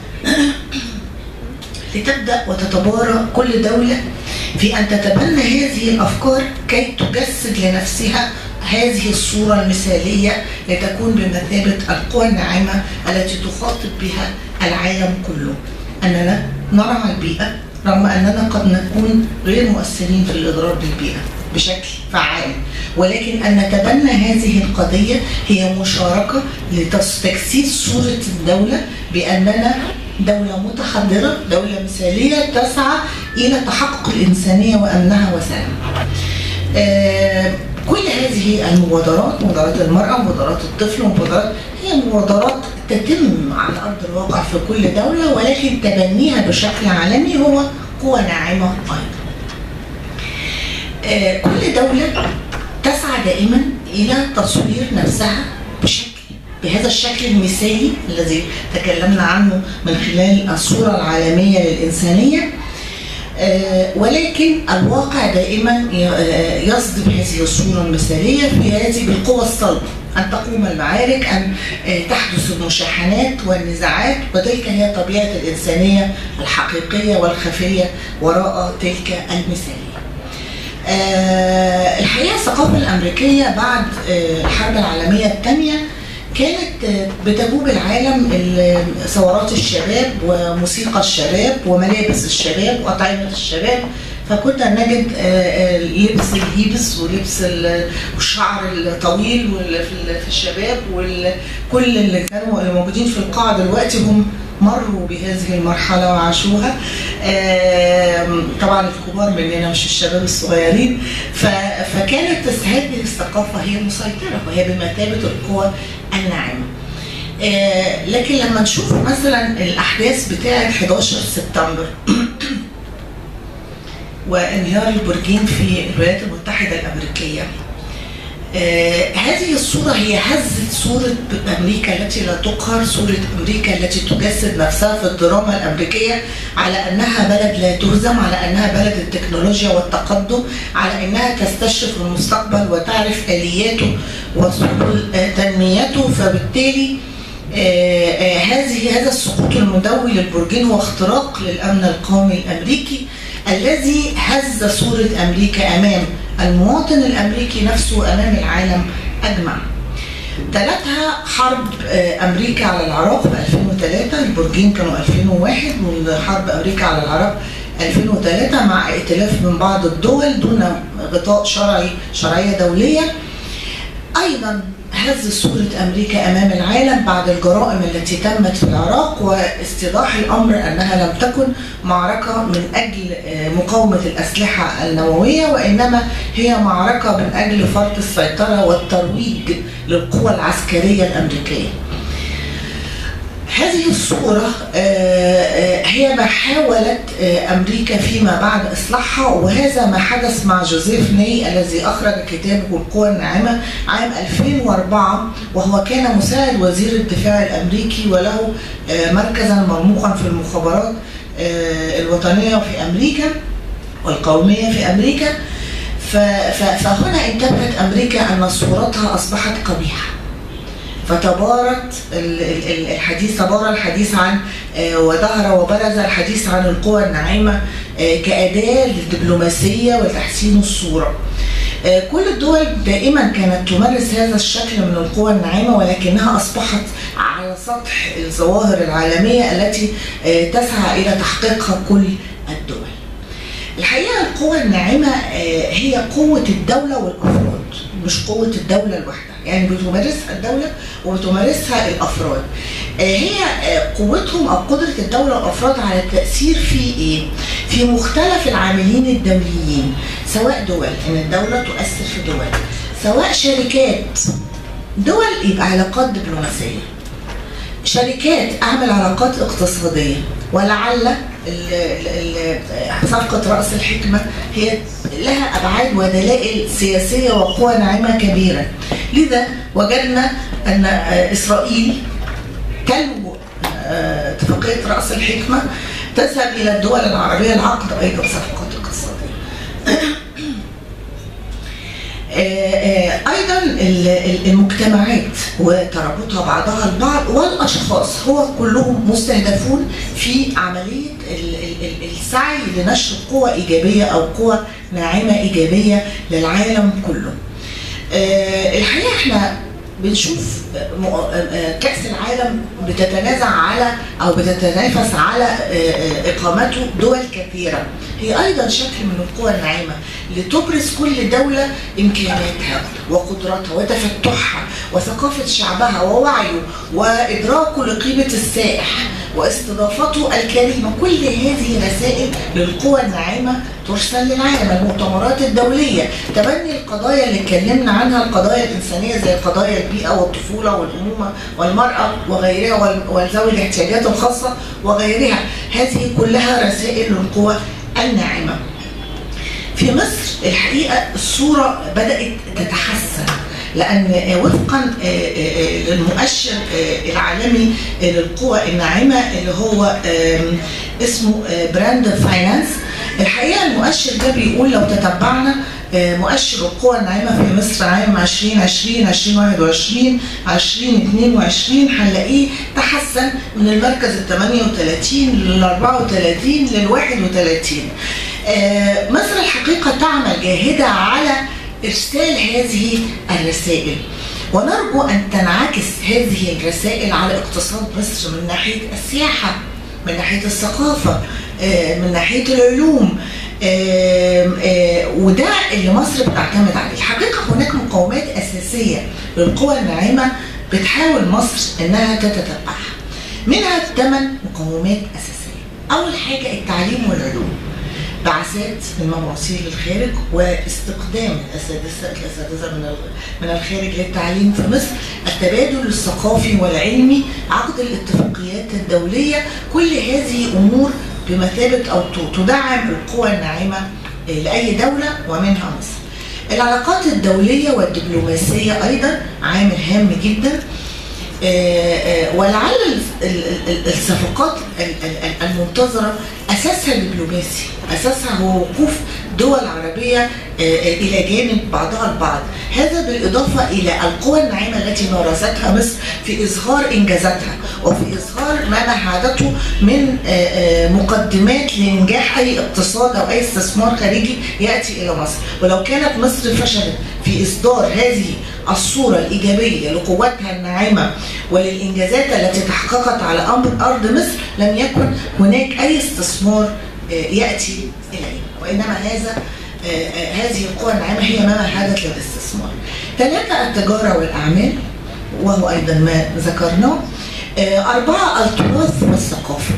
لتبدأ وتتبارى كل دولة في أن تتبنى هذه الأفكار كي تجسد لنفسها هذه الصورة المثالية لتكون بمثابة القوى الناعمة التي تخاطب بها العالم كله أننا نرعى البيئة رغم أننا قد نكون غير مؤثرين في الإضرار بالبيئة بشكل فعال ولكن أن نتبنى هذه القضية هي مشاركة لتجسيد صورة الدولة بأننا دولة متحضرة دولة مثالية تسعى إلى تحقق الإنسانية وأمنها وسلامها آه، كل هذه المبادرات مبادرات المرأة مبادرات الطفل مبادرات هي مبادرات تتم على أرض الواقع في كل دولة ولكن تبنيها بشكل عالمي هو قوة ناعمة أيضا آه، كل دولة تسعى دائما إلى تصوير نفسها بشكل بهذا الشكل المثالي الذي تكلمنا عنه من خلال الصورة العالمية للإنسانية آه، ولكن الواقع دائما ي- آه، يصدم هذه الصورة المثالية في هذه بالقوة الصلبة أن تقوم المعارك أن آه، تحدث المشاحنات والنزاعات وتلك هي طبيعة الإنسانية الحقيقية والخفية وراء تلك المثالية آه، الحقيقة الثقافة الأمريكية بعد آه، الحرب العالمية الثانية كانت آه، بتجوب العالم ال- ثورات الشباب وموسيقى الشباب وملابس الشباب وأطعمة الشباب فكنا نجد آه، آه، لبس الهيبس ولبس ال- والشعر الطويل وال- في ال- في الشباب وكل اللي كانوا موجودين في القاعة دلوقتي هم مروا بهذه المرحلة وعاشوها آم، طبعا الكبار مننا مش الشباب الصغيرين ف- فكانت هذه الثقافة هي المسيطرة وهي بمثابة القوى الناعمة آه، لكن لما نشوف مثلا الأحداث بتاعة 11 سبتمبر وانهيار البرجين في الولايات المتحدة الأمريكية آه، هذه الصورة هي هزت صورة أمريكا التي لا تقهر صورة أمريكا التي تجسد نفسها في الدراما الأمريكية على أنها بلد لا تهزم على أنها بلد التكنولوجيا والتقدم على أنها تستشرف المستقبل وتعرف آلياته وسبل آه، تنميته فبالتالي آه، آه، هذه هذا السقوط المدوي للبرجين هو اختراق للامن القومي الامريكي الذي هز صوره امريكا امام المواطن الامريكي نفسه وامام العالم اجمع. تلتها حرب آه، امريكا على العراق ب 2003 البرجين كانوا 2001 وحرب امريكا على العراق 2003 مع ائتلاف من بعض الدول دون غطاء شرعي شرعيه دوليه ايضا هز صورة أمريكا أمام العالم بعد الجرائم التي تمت في العراق واستيضاح الأمر أنها لم تكن معركة من أجل آه، مقاومة الأسلحة النووية وإنما هي معركة من أجل فرض السيطرة والترويج للقوى العسكرية الأمريكية هذه الصورة آه، آه، هي ما حاولت آه، أمريكا فيما بعد إصلاحها وهذا ما حدث مع جوزيف ني الذي أخرج كتابه القوى الناعمة عام 2004 وهو كان مساعد وزير الدفاع الأمريكي وله آه، مركزا مرموقا في المخابرات آه، الوطنية في أمريكا والقومية في أمريكا ف- ف- فهنا انتبهت أمريكا أن صورتها أصبحت قبيحة فتبارت ال- ال- ال- الحديث تبارى الحديث عن آه، وظهر وبرز الحديث عن القوى الناعمة آه، كأداة للدبلوماسية وتحسين الصورة آه، كل الدول دائما كانت تمارس هذا الشكل من القوى الناعمة ولكنها أصبحت على سطح الظواهر العالمية التي آه، تسعى إلى تحقيقها كل الدول الحقيقة القوة الناعمة آه، هي قوة الدولة والأفراد مش قوة الدولة لوحدها يعني بتمارسها الدولة وبتمارسها الأفراد آه، هي آه، قوتهم أو قدرة الدولة والأفراد على التأثير في إيه؟ في مختلف العاملين الدوليين سواء دول إن الدولة تؤثر في دول سواء شركات دول يبقى علاقات دبلوماسية شركات اعمل علاقات اقتصاديه ولعل ال- ال- ال- صفقه راس الحكمه هي لها ابعاد ودلائل سياسيه وقوى ناعمه كبيره لذا وجدنا ان آه، اسرائيل تلو آه، اتفاقيه راس الحكمه تذهب الى الدول العربيه العقد ايضا صفقات اقتصاديه آه، آه، ايضا ال- ال- المجتمعات وترابطها بعضها البعض والاشخاص هو كلهم مستهدفون في عمليه ال- ال- ال- السعي لنشر قوى ايجابيه او قوى ناعمه ايجابيه للعالم كله. آه، الحقيقه احنا بنشوف م- آه، كأس العالم بتتنازع على أو بتتنافس على آه، آه، إقامته دول كثيرة هي أيضا شكل من القوى الناعمة لتبرز كل دولة إمكانياتها وقدراتها وتفتحها وثقافة شعبها ووعيه وإدراكه لقيمة السائح واستضافته الكريمة كل هذه رسائل للقوى الناعمة ترسل للعالم المؤتمرات الدولية تبني القضايا اللي اتكلمنا عنها القضايا الإنسانية زي قضايا البيئة والطفولة والأمومة والمرأة وغيرها وال- وذوي الاحتياجات الخاصة وغيرها هذه كلها رسائل للقوى الناعمة في مصر الحقيقة الصورة بدأت تتحسن لأن وفقا للمؤشر العالمي للقوى الناعمة اللي هو اسمه براند فاينانس الحقيقة المؤشر ده بيقول لو تتبعنا مؤشر القوى الناعمة في مصر عام 2020 2021 2022 هنلاقيه تحسن من المركز ال 38 لل 34 لل 31 آه، مصر الحقيقة تعمل جاهدة على إرسال هذه الرسائل ونرجو أن تنعكس هذه الرسائل على اقتصاد مصر من ناحية السياحة من ناحية الثقافة آه، من ناحية العلوم آه، آه، وده اللي مصر بتعتمد عليه الحقيقة هناك مقومات أساسية للقوى الناعمة بتحاول مصر إنها تتتبعها منها ثمان مقومات أساسية أول حاجة التعليم والعلوم بعثات المبعوثين للخارج واستقدام الاساتذه الاساتذه من من الخارج للتعليم في مصر، التبادل الثقافي والعلمي، عقد الاتفاقيات الدوليه، كل هذه امور بمثابه او تدعم القوى الناعمه لاي دوله ومنها مصر. العلاقات الدولية والدبلوماسية أيضا عامل هام جدا آه، آه، ولعل ال- ال- ال- الصفقات ال- ال- المنتظرة أساسها دبلوماسي أساسها هو وقوف دول عربية آه، آه، إلى جانب بعضها البعض هذا بالإضافة إلى القوى الناعمة التي مارستها مصر في إظهار إنجازاتها وفي إظهار ما مهدته من آه، آه، مقدمات لإنجاح أي اقتصاد أو أي استثمار خارجي يأتي إلى مصر ولو كانت مصر فشلت في إصدار هذه الصورة الإيجابية لقوتها الناعمة وللإنجازات التي تحققت على أمر أرض مصر لم يكن هناك أي استثمار آه، يأتي إليه وإنما هذا آه، آه، هذه القوى الناعمة هي ما مهدت للاستثمار ثلاثة التجارة والأعمال وهو أيضا ما ذكرناه آه، أربعة التراث والثقافة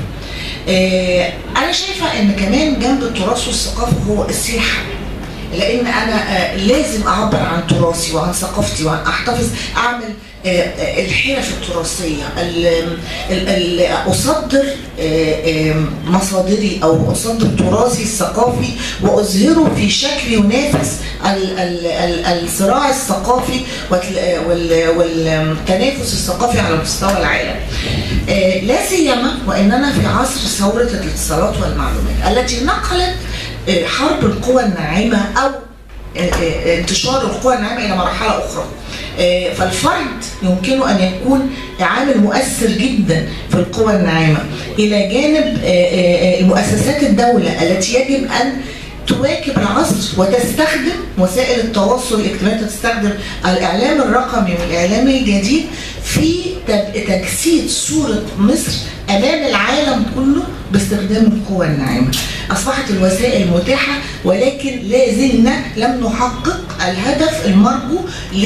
آه، أنا شايفة إن كمان جنب التراث والثقافة هو السياحة لان انا آه، لازم اعبر عن تراثي وعن ثقافتي وعن احتفظ اعمل آه، آه، الحرف التراثيه ال- ال- ال- اصدر آه، آه، مصادري او اصدر تراثي الثقافي واظهره في شكل ينافس ال- ال- ال- الصراع الثقافي وال- وال- والتنافس الثقافي على مستوى العالم. آه، لا سيما واننا في عصر ثوره الاتصالات والمعلومات التي نقلت آه، حرب القوى الناعمه او آه، آه، انتشار القوى الناعمه الى مرحله اخرى. آه، فالفرد يمكنه ان يكون عامل مؤثر جدا في القوى الناعمه الى جانب آه، آه، آه، مؤسسات الدوله التي يجب ان تواكب العصر وتستخدم وسائل التواصل الاجتماعي تستخدم الاعلام الرقمي والاعلام الجديد في تج- تجسيد صوره مصر امام العالم كله باستخدام القوى الناعمه. اصبحت الوسائل متاحه ولكن لا زلنا لم نحقق الهدف المرجو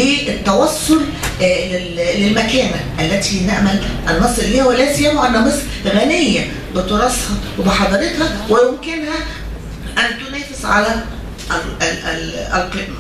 للتوصل آه، لل- للمكانه التي نامل ان نصل اليها ولا سيما ان مصر غنيه بتراثها وبحضارتها ويمكنها ان تنافس على ال- ال- ال- القمه.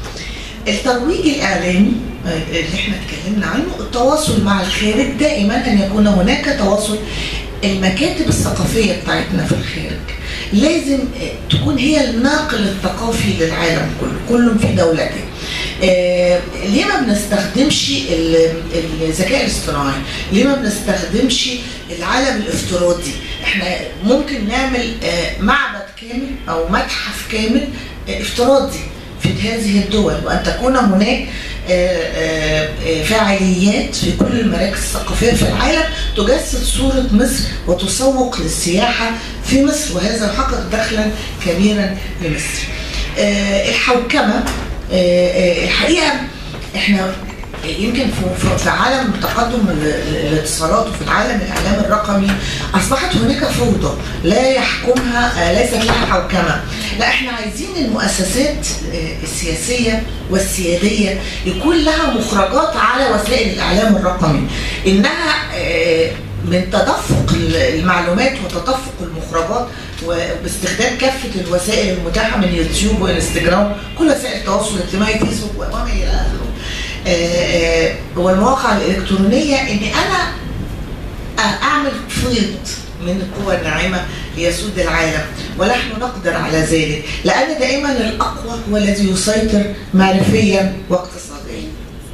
الترويج الاعلامي آه، اللي احنا اتكلمنا عنه التواصل مع الخارج دائما ان يكون هناك تواصل المكاتب الثقافيه بتاعتنا في الخارج لازم آه، تكون هي الناقل الثقافي للعالم كله كل في دولته آه، ليه ما بنستخدمش ال- الذكاء الاصطناعي ليه ما بنستخدمش العالم الافتراضي احنا ممكن نعمل آه، معبد كامل او متحف كامل آه، افتراضي في هذه الدول وان تكون هناك آه، آه، آه، فعاليات في كل المراكز الثقافيه في العالم تجسد صوره مصر وتسوق للسياحه في مصر وهذا يحقق دخلا كبيرا لمصر. آه، الحوكمه آه، آه، الحقيقه احنا يمكن في- في- في عالم تقدم ال- الاتصالات وفي العالم الاعلام الرقمي اصبحت هناك فوضى لا يحكمها آه، ليست لها حوكمه لا احنا عايزين المؤسسات آه، السياسيه والسياديه يكون لها مخرجات على وسائل الاعلام الرقمي انها آه، من تدفق المعلومات وتدفق المخرجات وباستخدام كافه الوسائل المتاحه من يوتيوب وانستجرام كل وسائل التواصل الاجتماعي فيسبوك وما الى اخره آه، آه، والمواقع الالكترونيه ان انا اعمل فيض من القوى الناعمه ليسود العالم ونحن نقدر على ذلك لان دائما الاقوى هو الذي يسيطر معرفيا واقتصاديا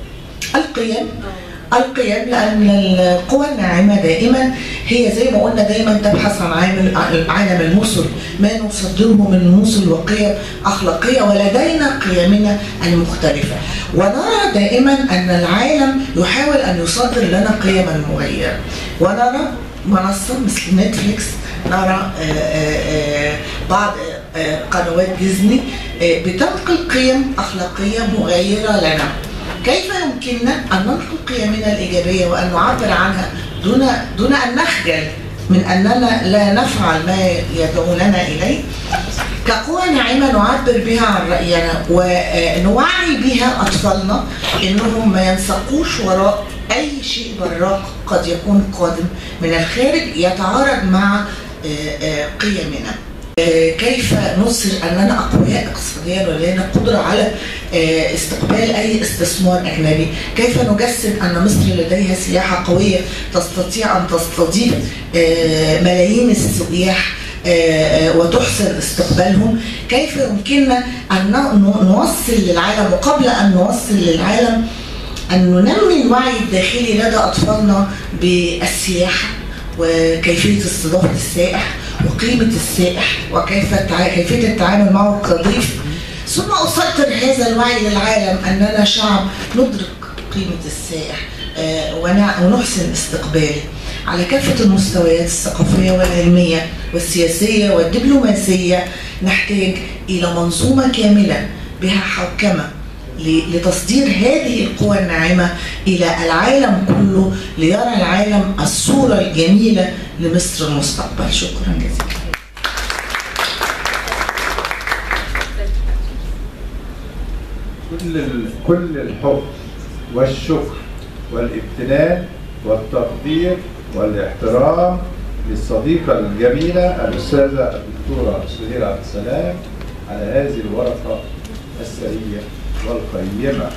القيم القيم لان القوى الناعمه دائما هي زي ما قلنا دايما تبحث عن عامل عالم الموصل ما نصدره من موصل وقيم اخلاقيه ولدينا قيمنا المختلفه ونرى دائما ان العالم يحاول ان يصدر لنا قيما مغيره ونرى منصه مثل نتفليكس نرى آه، آه، آه، بعض آه، قنوات ديزني آه، بتنقل قيم اخلاقيه مغايره لنا كيف يمكننا ان ننقل قيمنا الايجابيه وان نعبر عنها دون دون ان نخجل من اننا لا نفعل ما يدعوننا اليه كقوى ناعمه نعبر بها عن راينا ونوعي بها اطفالنا انهم ما ينسقوش وراء اي شيء براق قد يكون قادم من الخارج يتعارض مع آه، آه، قيمنا آه، كيف نصر اننا اقوياء اقتصاديا ولدينا قدره على آه، استقبال اي استثمار اجنبي كيف نجسد ان مصر لديها سياحه قويه تستطيع ان تستضيف آه، ملايين السياح آه، آه، وتحسن استقبالهم كيف يمكننا أن ن- نوصل للعالم وقبل أن نوصل للعالم أن ننمي الوعي الداخلي لدى أطفالنا بالسياحة وكيفية استضافة السائح وقيمة السائح وكيف التع... كيفية التعامل معه كضيف ثم أسيطر هذا الوعي للعالم أننا شعب ندرك قيمة السائح آه، ونع- ونحسن استقباله على كافة المستويات الثقافية والعلمية والسياسية والدبلوماسية نحتاج إلى منظومة كاملة بها حوكمة ل- لتصدير هذه القوى الناعمة إلى العالم كله ليرى العالم الصورة الجميلة لمصر المستقبل شكرا جزيلا كل ال- كل الحب والشكر والامتنان والتقدير والاحترام للصديقة الجميلة الأستاذة الدكتورة سهير عبد السلام على هذه الورقة السرية والقيمة.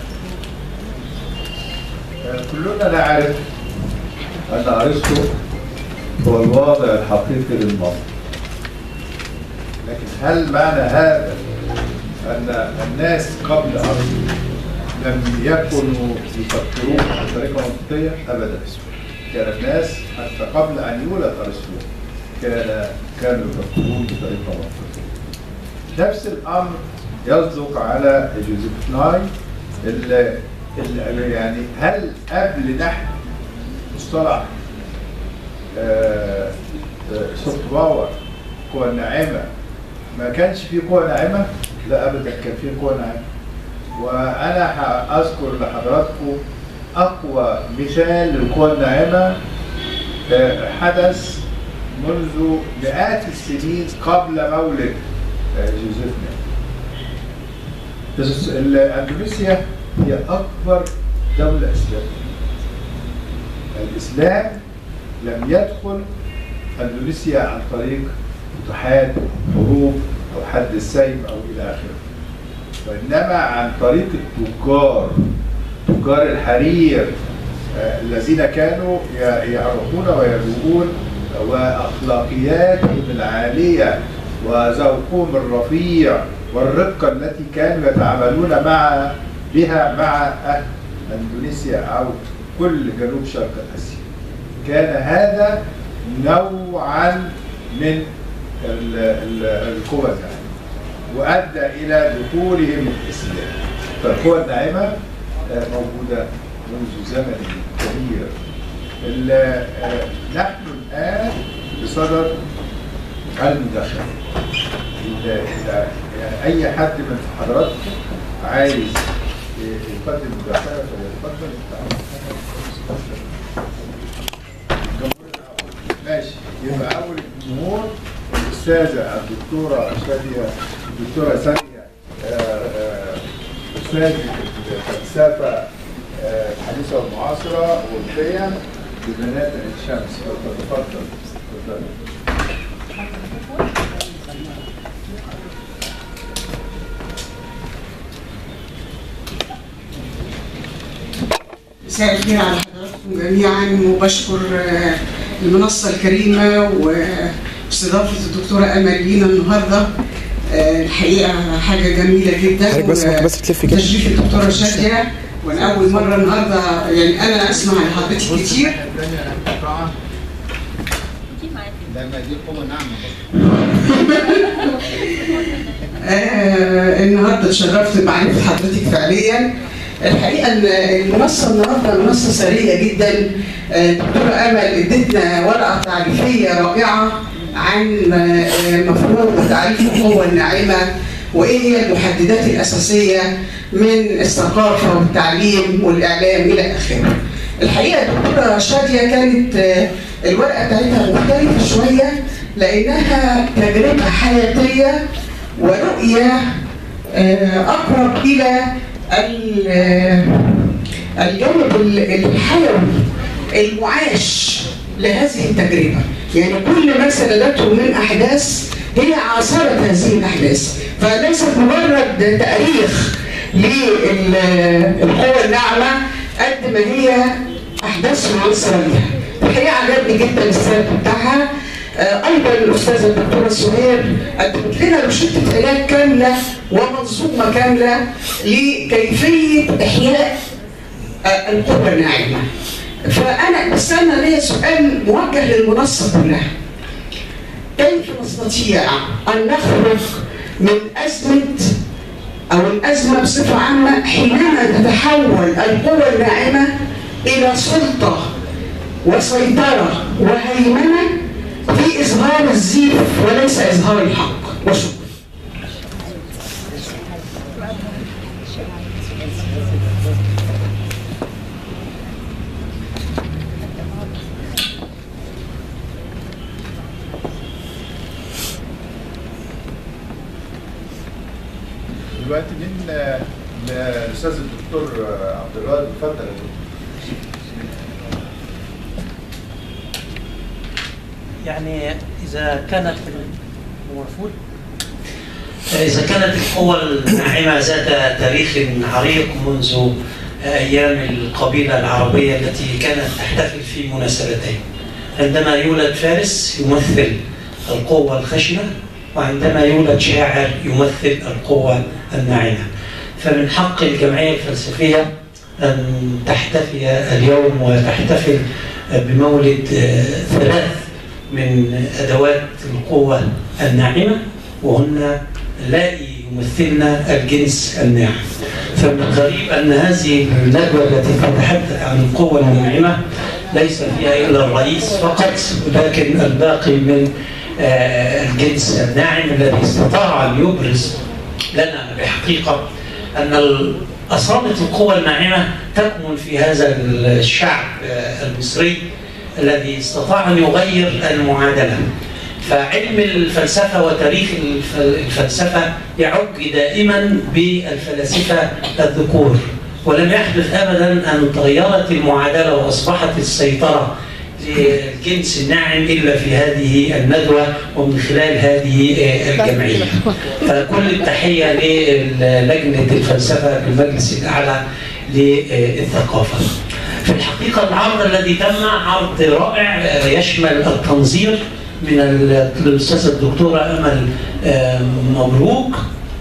آه، كلنا نعرف أن أرسطو هو الواضع الحقيقي للمصر. لكن هل معنى هذا أن الناس قبل أرسطو لم يكونوا يفكرون بطريقة منطقية أبدا كان الناس حتى قبل أن يولد أرسطو كان كانوا يفكرون بطريقة منطقية نفس الأمر يصدق على جوزيف ناي اللي اللي يعني هل قبل نحو مصطلح آه، آه، سوفت باور قوى ناعمة ما كانش في قوى ناعمة؟ لا أبدا كان في قوى ناعمة وأنا هأذكر لحضراتكم أقوى مثال للقوى الناعمة آه، حدث منذ مئات السنين قبل مولد آه، جوزيف نيل. بس ال- أندونيسيا هي أكبر دولة إسلامية. الإسلام لم يدخل أندونيسيا عن طريق فتوحات حروب أو حد السيف أو إلى آخره وإنما عن طريق التجار تجار الحرير آه، الذين كانوا ي- يعرفون ويذوقون وأخلاقياتهم العالية وذوقهم الرفيع والرقة التي كانوا يتعاملون مع بها مع أهل أندونيسيا أو كل جنوب شرق آسيا كان هذا نوعا من ال- ال- القوى الناعمة وأدى إلى دخولهم الإسلام فالقوى الناعمة آه، موجودة منذ زمن كبير ال- آه، نحن الآن بصدد المداخلة ال- ال- يعني أي حد من حضراتكم عايز يقدم مداخلة فليتفضل ماشي يبقى اول الجمهور الاستاذه الدكتوره شاديه الدكتوره ساميه آه، آه، استاذه الفلسفه آه، الحديثه والمعاصره والقيم ببنات عين شمس تفضل تفضل مساء الخير على حضراتكم جميعا وبشكر آه، المنصة الكريمة واستضافة الدكتورة أمل لينا النهاردة آه، الحقيقة حاجة جميلة جدا حضرتك بس- و- بس تلف كده. تشريف الدكتورة شادية وأنا أول مرة النهاردة يعني أنا أسمع لحضرتك كتير آه النهارده اتشرفت بمعرفه حضرتك فعليا الحقيقه ان المنصه النهارده منصه ثريه جدا آه، الدكتوره امل ادتنا ورقه تعريفيه رائعه عن آه، مفهوم وتعريف القوه الناعمه وايه هي المحددات الاساسيه من الثقافه والتعليم والاعلام الى اخره. الحقيقه الدكتوره شاديه كانت آه، الورقه بتاعتها مختلفه شويه لانها تجربه حياتيه ورؤيه آه، اقرب الى ال- آه، الجانب ال- الحيوي المعاش لهذه التجربه يعني كل ما سندته من احداث هي عاصرت هذه الاحداث فليست مجرد تاريخ للقوى الناعمه قد ما هي احداث معاصره ليها الحقيقه عجبني جدا السرد بتاعها آه، ايضا الاستاذه الدكتوره سهير قدمت لنا روشته علاج كامله ومنظومه كامله لكيفيه احياء آه، القوه الناعمه. فانا بس انا ليا سؤال موجه للمنصه كلها. كيف نستطيع ان نخرج من ازمه او الازمه بصفه عامه حينما تتحول القوى الناعمه الى سلطه وسيطره وهيمنه في اظهار الزيف وليس اظهار الحق وشكرا دلوقتي مين آه، الاستاذ الدكتور آه، عبد الوهاب اتفضل يا دكتور. يعني إذا كانت المفروض إذا كانت القوى الناعمة ذات تاريخ عريق منذ أيام القبيلة العربية التي كانت تحتفل في مناسبتين عندما يولد فارس يمثل القوة الخشنة وعندما يولد شاعر يمثل القوة الناعمة فمن حق الجمعية الفلسفية أن تحتفي اليوم وتحتفل بمولد آه، ثلاث من أدوات القوة الناعمة وهن اللائي يمثلن الجنس الناعم فمن الغريب أن هذه الندوة التي تتحدث عن القوة الناعمة ليس فيها إلا الرئيس فقط لكن الباقي من آه، الجنس الناعم الذي استطاع أن يبرز لنا بحقيقة أن أصالة القوى الناعمة تكمن في هذا الشعب آه، المصري الذي استطاع أن يغير المعادلة فعلم الفلسفة وتاريخ الف- الفلسفة يعج دائما بالفلاسفة الذكور ولم يحدث أبدا أن تغيرت المعادلة وأصبحت السيطرة للجنس الناعم إلا في هذه الندوة ومن خلال هذه آه، الجمعية فكل التحية للجنة الفلسفة بالمجلس الأعلى للثقافة في الحقيقة العرض الذي تم عرض رائع آه، يشمل التنظير من ال- الأستاذة الدكتورة أمل آه، مبروك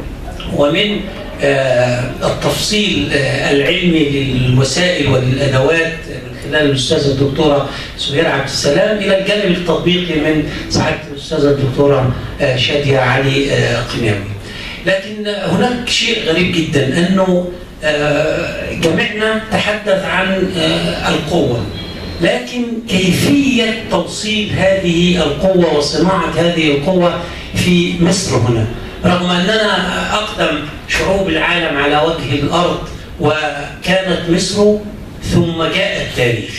ومن آه، التفصيل آه، العلمي للوسائل وللأدوات من خلال الأستاذة الدكتورة سهير عبد السلام إلى الجانب التطبيقي من سعادة الأستاذة الدكتورة آه، شادية علي آه، قناوي لكن هناك شيء غريب جدا أنه آه، جميعنا تحدث عن آه، القوة لكن كيفية توصيل هذه القوة وصناعة هذه القوة في مصر هنا رغم أننا أقدم شعوب العالم على وجه الأرض وكانت مصر ثم جاء التاريخ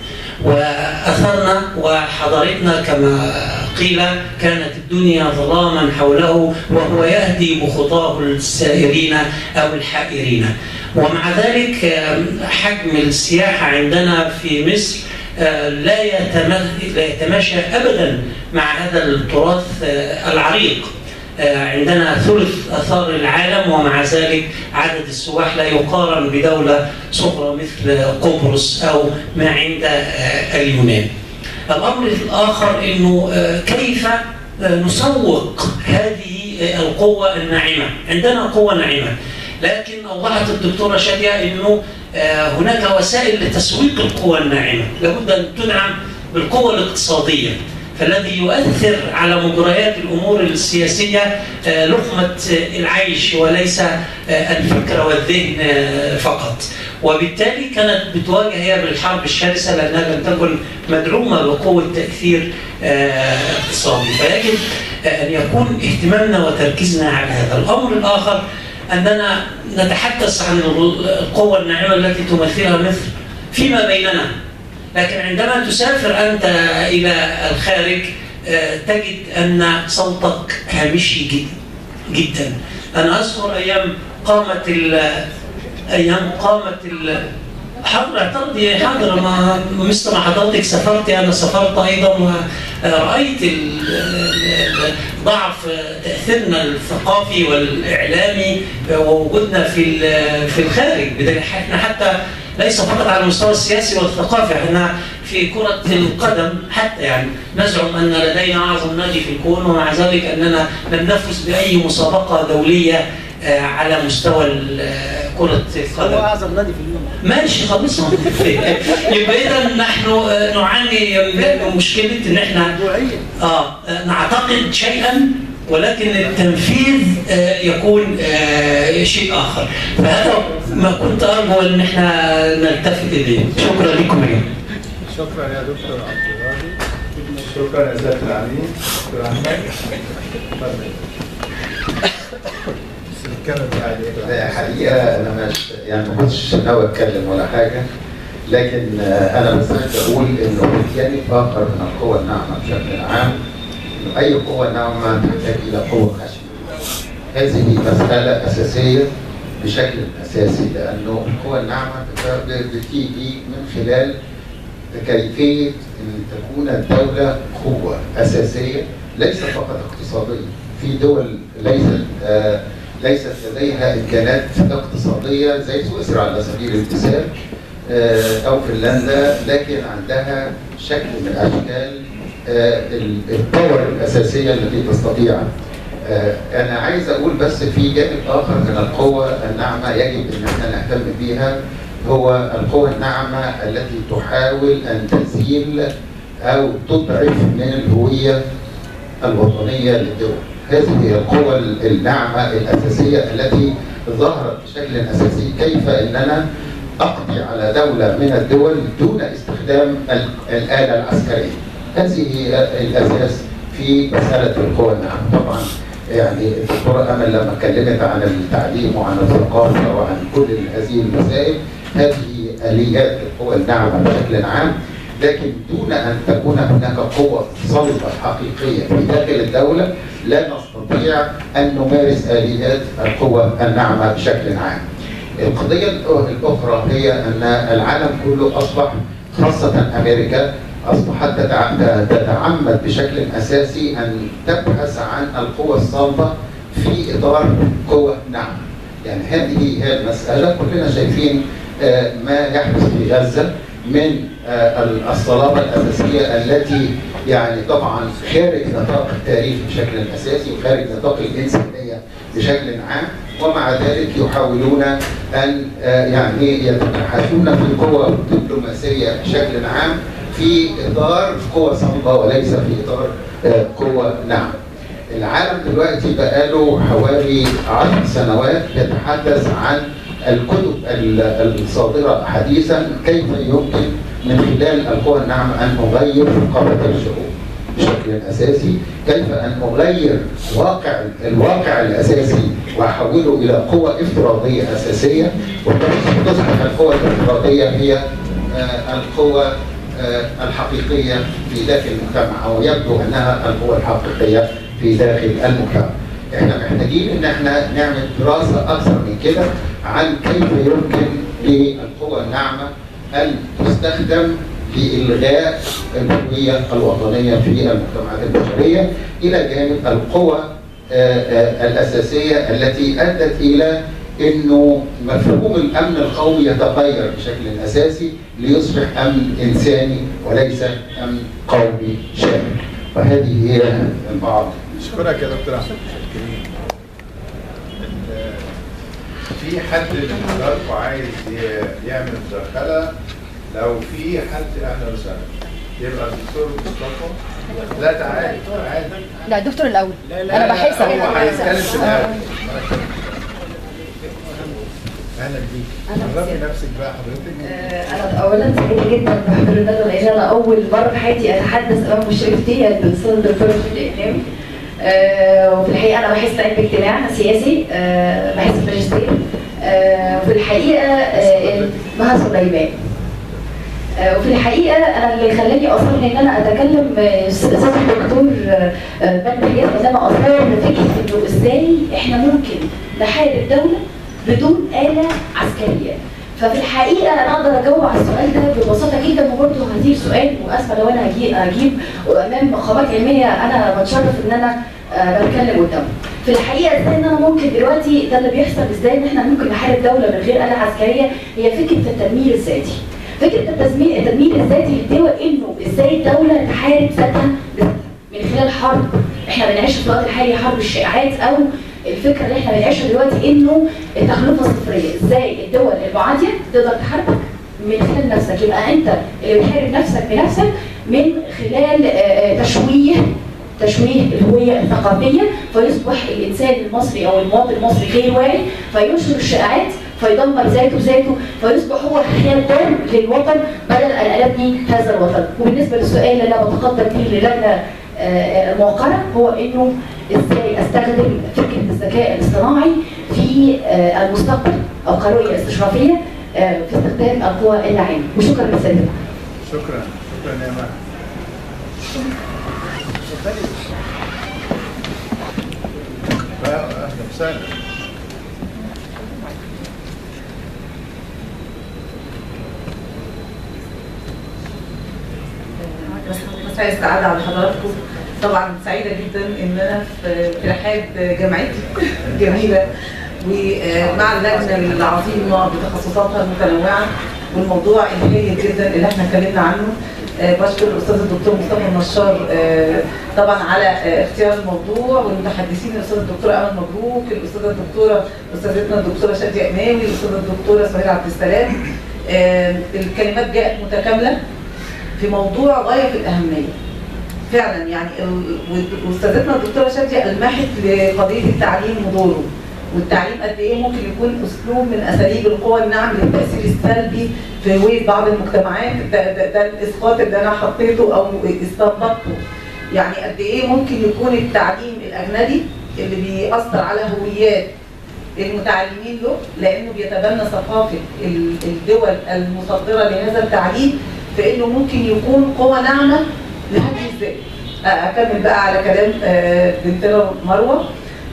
وأثرنا وحضارتنا كما قيل كانت الدنيا ظلاما حوله وهو يهدي بخطاه السائرين أو الحائرين ومع ذلك آم، حجم السياحة عندنا في مصر آه، لا يتم- لا يتماشى أبدا مع هذا التراث آه، العريق آه، عندنا ثلث آثار العالم ومع ذلك عدد السواح لا يقارن بدولة صغرى مثل قبرص أو ما عند آه، اليونان الأمر الآخر أنه آه، كيف آه، نسوق هذه آه، القوة الناعمة عندنا قوة ناعمة لكن أوضحت الدكتورة شادية أنه آه، هناك وسائل لتسويق القوى الناعمة لابد أن تدعم بالقوة الاقتصادية فالذي يؤثر على مجريات الامور السياسيه آه، لقمه آه، العيش وليس آه، الفكر والذهن آه، فقط وبالتالي كانت بتواجه هي بالحرب الشرسه لانها لم تكن مدعومه بقوه تاثير آه، اقتصادي فيجب آه، ان يكون اهتمامنا وتركيزنا على هذا الامر الاخر اننا نتحدث عن القوه الناعمه التي تمثلها مصر فيما بيننا لكن عندما تسافر أنت إلى الخارج آه، تجد أن صوتك هامشي جد- جدا أنا أذكر أيام قامت ال- أيام قامت ال- حاضر اعترضي حاضر ما مثل ما حضرتك سافرت انا سافرت ايضا ورايت ال- ال- ضعف تاثيرنا الثقافي والاعلامي ووجودنا في ال- في الخارج بدليل احنا حتى ليس فقط على المستوى السياسي والثقافي احنا في كرة القدم حتى يعني نزعم أن لدينا أعظم نادي في الكون ومع ذلك أننا لم نفز بأي مسابقة دولية آه، على مستوى ال- آه، كرة هو القدم اعظم نادي في اليوم ماشي خلصنا يبقى إذا نحن آه، نعاني من مشكلة إن إحنا موضوعيا آه نعتقد شيئا ولكن التنفيذ آه، يكون آه، شيء آخر فهذا ما كنت أرجو أن احنا نلتفت إليه شكرا لكم يا شكرا يا دكتور عبد الراضي شكرا يا سياده العميد دكتور احمد اتفضل بس نتكلم بعد ايه الحقيقه انا مش يعني ما كنتش ناوي اتكلم ولا حاجه لكن آه، انا بس عايز اقول انه جانب اخر من القوى الناعمه بشكل عام انه اي قوه ناعمه تحتاج الى قوه خشنه. هذه مساله اساسيه بشكل اساسي لانه القوى الناعمه بت- بتيجي من خلال كيفيه ان تكون الدوله قوه اساسيه ليس فقط اقتصاديه في دول ليست آه ليست لديها امكانات اقتصاديه زي سويسرا على سبيل المثال آه، او فنلندا لكن عندها شكل من اشكال آه، ال- الباور الاساسيه التي تستطيع آه، انا عايز اقول بس في جانب اخر من القوه الناعمه يجب ان احنا نهتم بيها هو القوى الناعمه التي تحاول ان تزيل او تضعف من الهويه الوطنيه للدول. هذه هي القوى الناعمه الاساسيه التي ظهرت بشكل اساسي كيف اننا اقضي على دوله من الدول دون استخدام ال- الاله العسكريه. هذه هي الاساس في مساله القوى الناعمه طبعا يعني الدكتوره امل لما اتكلمت عن التعليم وعن الثقافه وعن كل هذه المسائل هذه اليات القوى الناعمه بشكل عام لكن دون ان تكون هناك قوه صلبه حقيقيه في داخل الدوله لا نستطيع ان نمارس اليات القوى الناعمه بشكل عام. القضيه الاخرى هي ان العالم كله اصبح خاصه امريكا اصبحت تتع- تتعمد بشكل اساسي ان تبحث عن القوى الصلبه في اطار قوى ناعمه. يعني هذه هي المساله كلنا شايفين آه، ما يحدث في غزه من آه، الصلابه الاساسيه التي يعني طبعا خارج نطاق التاريخ بشكل اساسي وخارج نطاق الانسانيه بشكل عام ومع ذلك يحاولون ان آه، يعني يتبحثون في قوى دبلوماسيه بشكل عام في اطار قوى صلبه وليس في اطار آه، قوى ناعمه. العالم دلوقتي بقاله حوالي عشر سنوات يتحدث عن الكتب ال- الصادرة حديثا كيف يمكن من خلال القوى الناعمة أن نغير ثقافة الشعوب بشكل أساسي كيف أن نغير واقع الواقع الأساسي وأحوله إلى قوة افتراضية أساسية وتصبح القوة الافتراضية هي آه، القوة آه، الحقيقية في داخل المجتمع أو يبدو أنها القوة الحقيقية في داخل المجتمع. احنا محتاجين ان احنا نعمل دراسة اكثر من كده عن كيف يمكن للقوى الناعمة ان تستخدم لإلغاء الهوية الوطنية في المجتمعات البشرية إلى جانب القوى آه، آه، الأساسية التي أدت إلى انه مفهوم الامن القومي يتغير بشكل اساسي ليصبح امن انساني وليس امن قومي شامل وهذه هي البعض اشكرك يا دكتور احمد ال- في حد من حضراتكم عايز ي- يعمل مداخله لو في حد اهلا وسهلا يبقى الدكتور مصطفى لا تعالى تعالى لا الدكتور الاول لا، انا بحسها هو هيتكلم انا في الاول اهلا بيك عرفي نفسك بقى حضرتك انا اولا سعيده جدا بحضور الندوه لان انا اول مره في حياتي اتحدث امام مشرفتي الاستاذ الدكتور رشيد الاقلامي آه، وفي الحقيقه انا بحس علم اجتماع سياسي آه، بحس ماجستير آه، وفي الحقيقه آه، مها سليمان آه، وفي الحقيقه انا اللي خلاني اصر ان انا اتكلم آه، استاذ الدكتور آه، آه، بن بيان ان انا اصر لفكره انه ازاي احنا ممكن نحارب دوله بدون اله عسكريه ففي الحقيقه انا اقدر اجاوب على السؤال ده ببساطه جدا وبرضه هدير سؤال واسفه لو انا هجي- هجيب امام خامات علميه انا بتشرف ان انا آه، بتكلم قدامه. في الحقيقه ازاي ان انا ممكن دلوقتي ده اللي بيحصل ازاي ان احنا ممكن نحارب دوله من غير اله عسكريه هي فكره التنمير الذاتي. فكره التزمين التدمير الذاتي للدول انه ازاي الدوله تحارب ذاتها من خلال حرب احنا بنعيش في الوقت الحالي حرب الشائعات او الفكره اللي احنا بنعيشها دلوقتي انه التكلفه الصفريه ازاي الدول المعاديه تقدر تحاربك من خلال نفسك يبقى انت اللي بتحارب نفسك بنفسك من خلال آه، آه، تشويه تشويه الهويه الثقافيه فيصبح الانسان المصري او المواطن المصري غير واعي فينشر الشائعات فيدمر ذاته ذاته فيصبح هو خيار للوطن بدل ان ابني هذا الوطن وبالنسبه للسؤال اللي انا بتقدم فيه للجنه آه، الموقره هو انه ازاي استخدم فكره الذكاء الاصطناعي في آه، المستقبل او كرؤيه استشرافيه آه، في استخدام القوى الناعمه وشكرا لسيدنا شكرا شكرا يا مها اهلا وسهلا مساء السعادة على حضراتكم طبعا سعيدة جدا ان انا في في رحاب جامعتي الجميلة ومع اللجنة العظيمة بتخصصاتها المتنوعة والموضوع الهايل جدا اللي احنا اتكلمنا عنه آه، بشكر الاستاذ الدكتور مصطفى النشار آه، طبعا على آه، اختيار الموضوع والمتحدثين الاستاذ الدكتور امل مبروك الاستاذه الدكتوره استاذتنا الدكتوره شاديه امامي الاستاذه الدكتوره سهير عبد السلام آه، الكلمات جاءت متكامله في موضوع غايه في الاهميه فعلا يعني ال- واستاذتنا الدكتوره شاديه المحت لقضيه التعليم ودوره والتعليم قد ايه ممكن يكون اسلوب من اساليب القوى الناعم للتاثير السلبي في هويه بعض المجتمعات ده, ده, ده الاسقاط اللي انا حطيته او استنبطته يعني قد ايه ممكن يكون التعليم الاجنبي اللي بيأثر على هويات المتعلمين له لانه بيتبنى ثقافه ال- الدول المصدره لهذا التعليم فانه ممكن يكون قوه ناعمه لهدم الذات. اكمل بقى على كلام آه، بنتنا مروه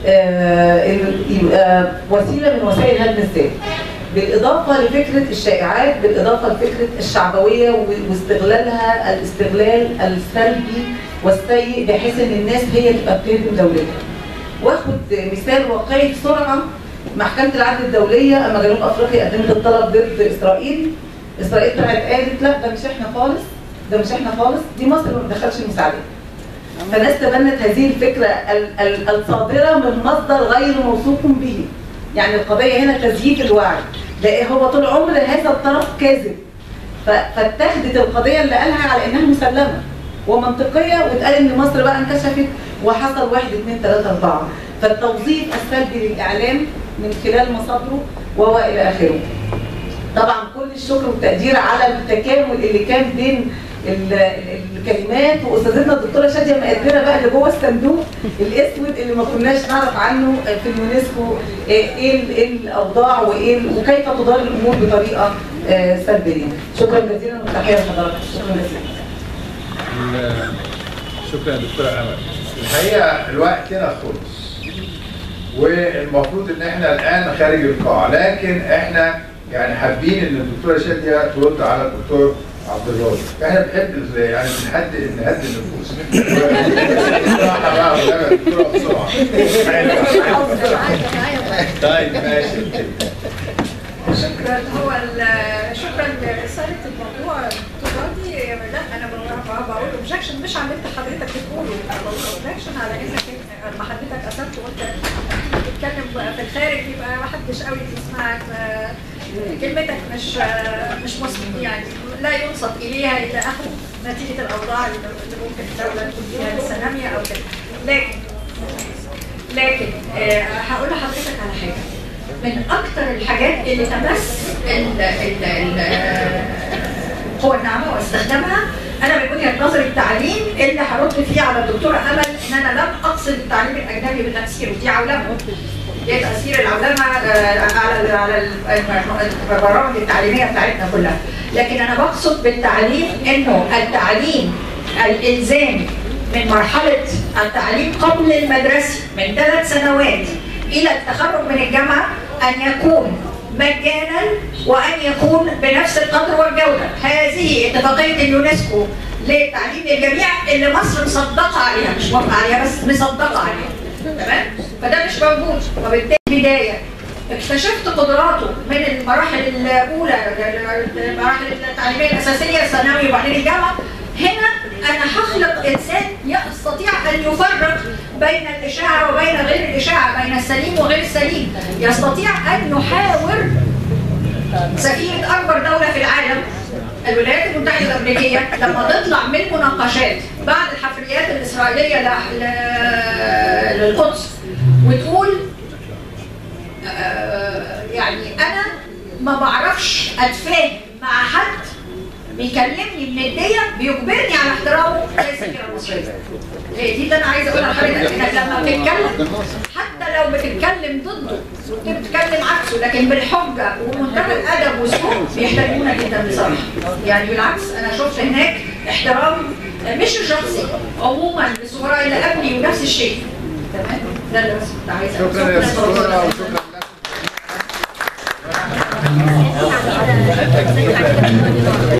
آه، ال- يبقى وسيله من وسائل هدم الذات. بالاضافه لفكره الشائعات بالاضافه لفكره الشعبويه و- واستغلالها الاستغلال السلبي والسيء بحيث ان الناس هي تبقى بتهدم دولتها. واخد مثال واقعي بسرعه محكمه العدل الدوليه اما جنوب افريقيا قدمت الطلب ضد اسرائيل اسرائيل طلعت قالت لا ده مش احنا خالص ده مش احنا خالص دي مصر ما بتدخلش المساعدات فالناس تبنت هذه الفكره ال- ال- الصادره من مصدر غير موثوق به يعني القضيه هنا تزييف الوعي ده هو طول عمر هذا الطرف كاذب ف- فاتخذت القضيه اللي قالها على انها مسلمه ومنطقيه واتقال ان مصر بقى انكشفت وحصل واحد اثنين ثلاثه اربعه فالتوظيف السلبي للاعلام من خلال مصادره وهو الى اخره. طبعا كل الشكر والتقدير على التكامل اللي كان بين ال- ال- الكلمات واستاذتنا الدكتوره شاديه مقدره بقى اللي جوه الصندوق الاسود اللي ما كناش نعرف عنه في اليونسكو ايه ال- إيه الاوضاع وايه ال- وكيف تدار الامور بطريقه آه، سلبيه. شكرا جزيلا وتحيه لحضراتكم شكرا جزيلا. ال- شكرا يا دكتوره امل الحقيقه الوقت هنا خلص والمفروض ان احنا الان خارج القاعه لكن احنا يعني حابين ان الدكتوره شاديه ترد على الدكتور عبد الراضي احنا بنحب ال- يعني بنحد نهدي النفوس بصراحه بقى ولا الدكتوره بسرعه طيب ماشي شكرا هو ال- شكرا لرساله الموضوع تراضي لا انا ب- بقول اوبجكشن مش على اللي انت حضرتك بتقوله اوبجكشن على انك لما حضرتك اثرت وقلت تتكلم بقى في الخارج يبقى ما حدش قوي بيسمعك آه، كلمتك مش آه، مش مسلم يعني لا ينصت اليها الى اخره نتيجه الاوضاع اللي اللي ممكن الدوله تكون فيها لسه ناميه او كده لكن لكن آه، هقول لحضرتك على حاجه من اكتر الحاجات اللي تمس ال- ال- ال- القوى الناعمه واستخدامها انا من وجهه نظري التعليم اللي هرد فيه على الدكتوره امل ان انا لم اقصد التعليم الاجنبي بتاثيره دي عولمه دي تاثير العولمه آه، على على ال- البرامج التعليميه بتاعتنا كلها لكن انا بقصد بالتعليم انه التعليم الالزامي من مرحله التعليم قبل المدرسي من ثلاث سنوات الى التخرج من الجامعه ان يكون مجانا وان يكون بنفس القدر والجوده هذه اتفاقيه اليونسكو لتعليم الجميع اللي مصر مصدقه عليها مش موافقه عليها بس مصدقه عليها تمام فده مش موجود وبالتالي بدايه اكتشفت قدراته من المراحل الاولى المراحل التعليميه الاساسيه الثانوي وبعدين الجامعه هنا انا هخلق انسان يستطيع ان يفرق بين الاشاعه وبين غير الاشاعه بين السليم وغير السليم يستطيع ان يحاور سفينه اكبر دوله في العالم الولايات المتحده الامريكيه لما تطلع من مناقشات بعد الحفريات الاسرائيليه ل- ل- للقدس وتقول آه، يعني انا ما بعرفش اتفاهم مع حد بيكلمني بنديه بيجبرني على احترامه زي السفيره المصريه. هي دي اللي انا عايزه اقولها لحضرتك انك لما بتتكلم حتى لو بتتكلم ضده وبتتكلم عكسه لكن بالحجه ومنتهى الادب والذوق بيحترمونا جدا بصراحه. يعني بالعكس انا شفت هناك احترام مش شخصي عموما للسفراء اللي قبلي ونفس الشيء. تمام؟ ده اللي بس كنت عايزه شكرا يا سفورة وشكرا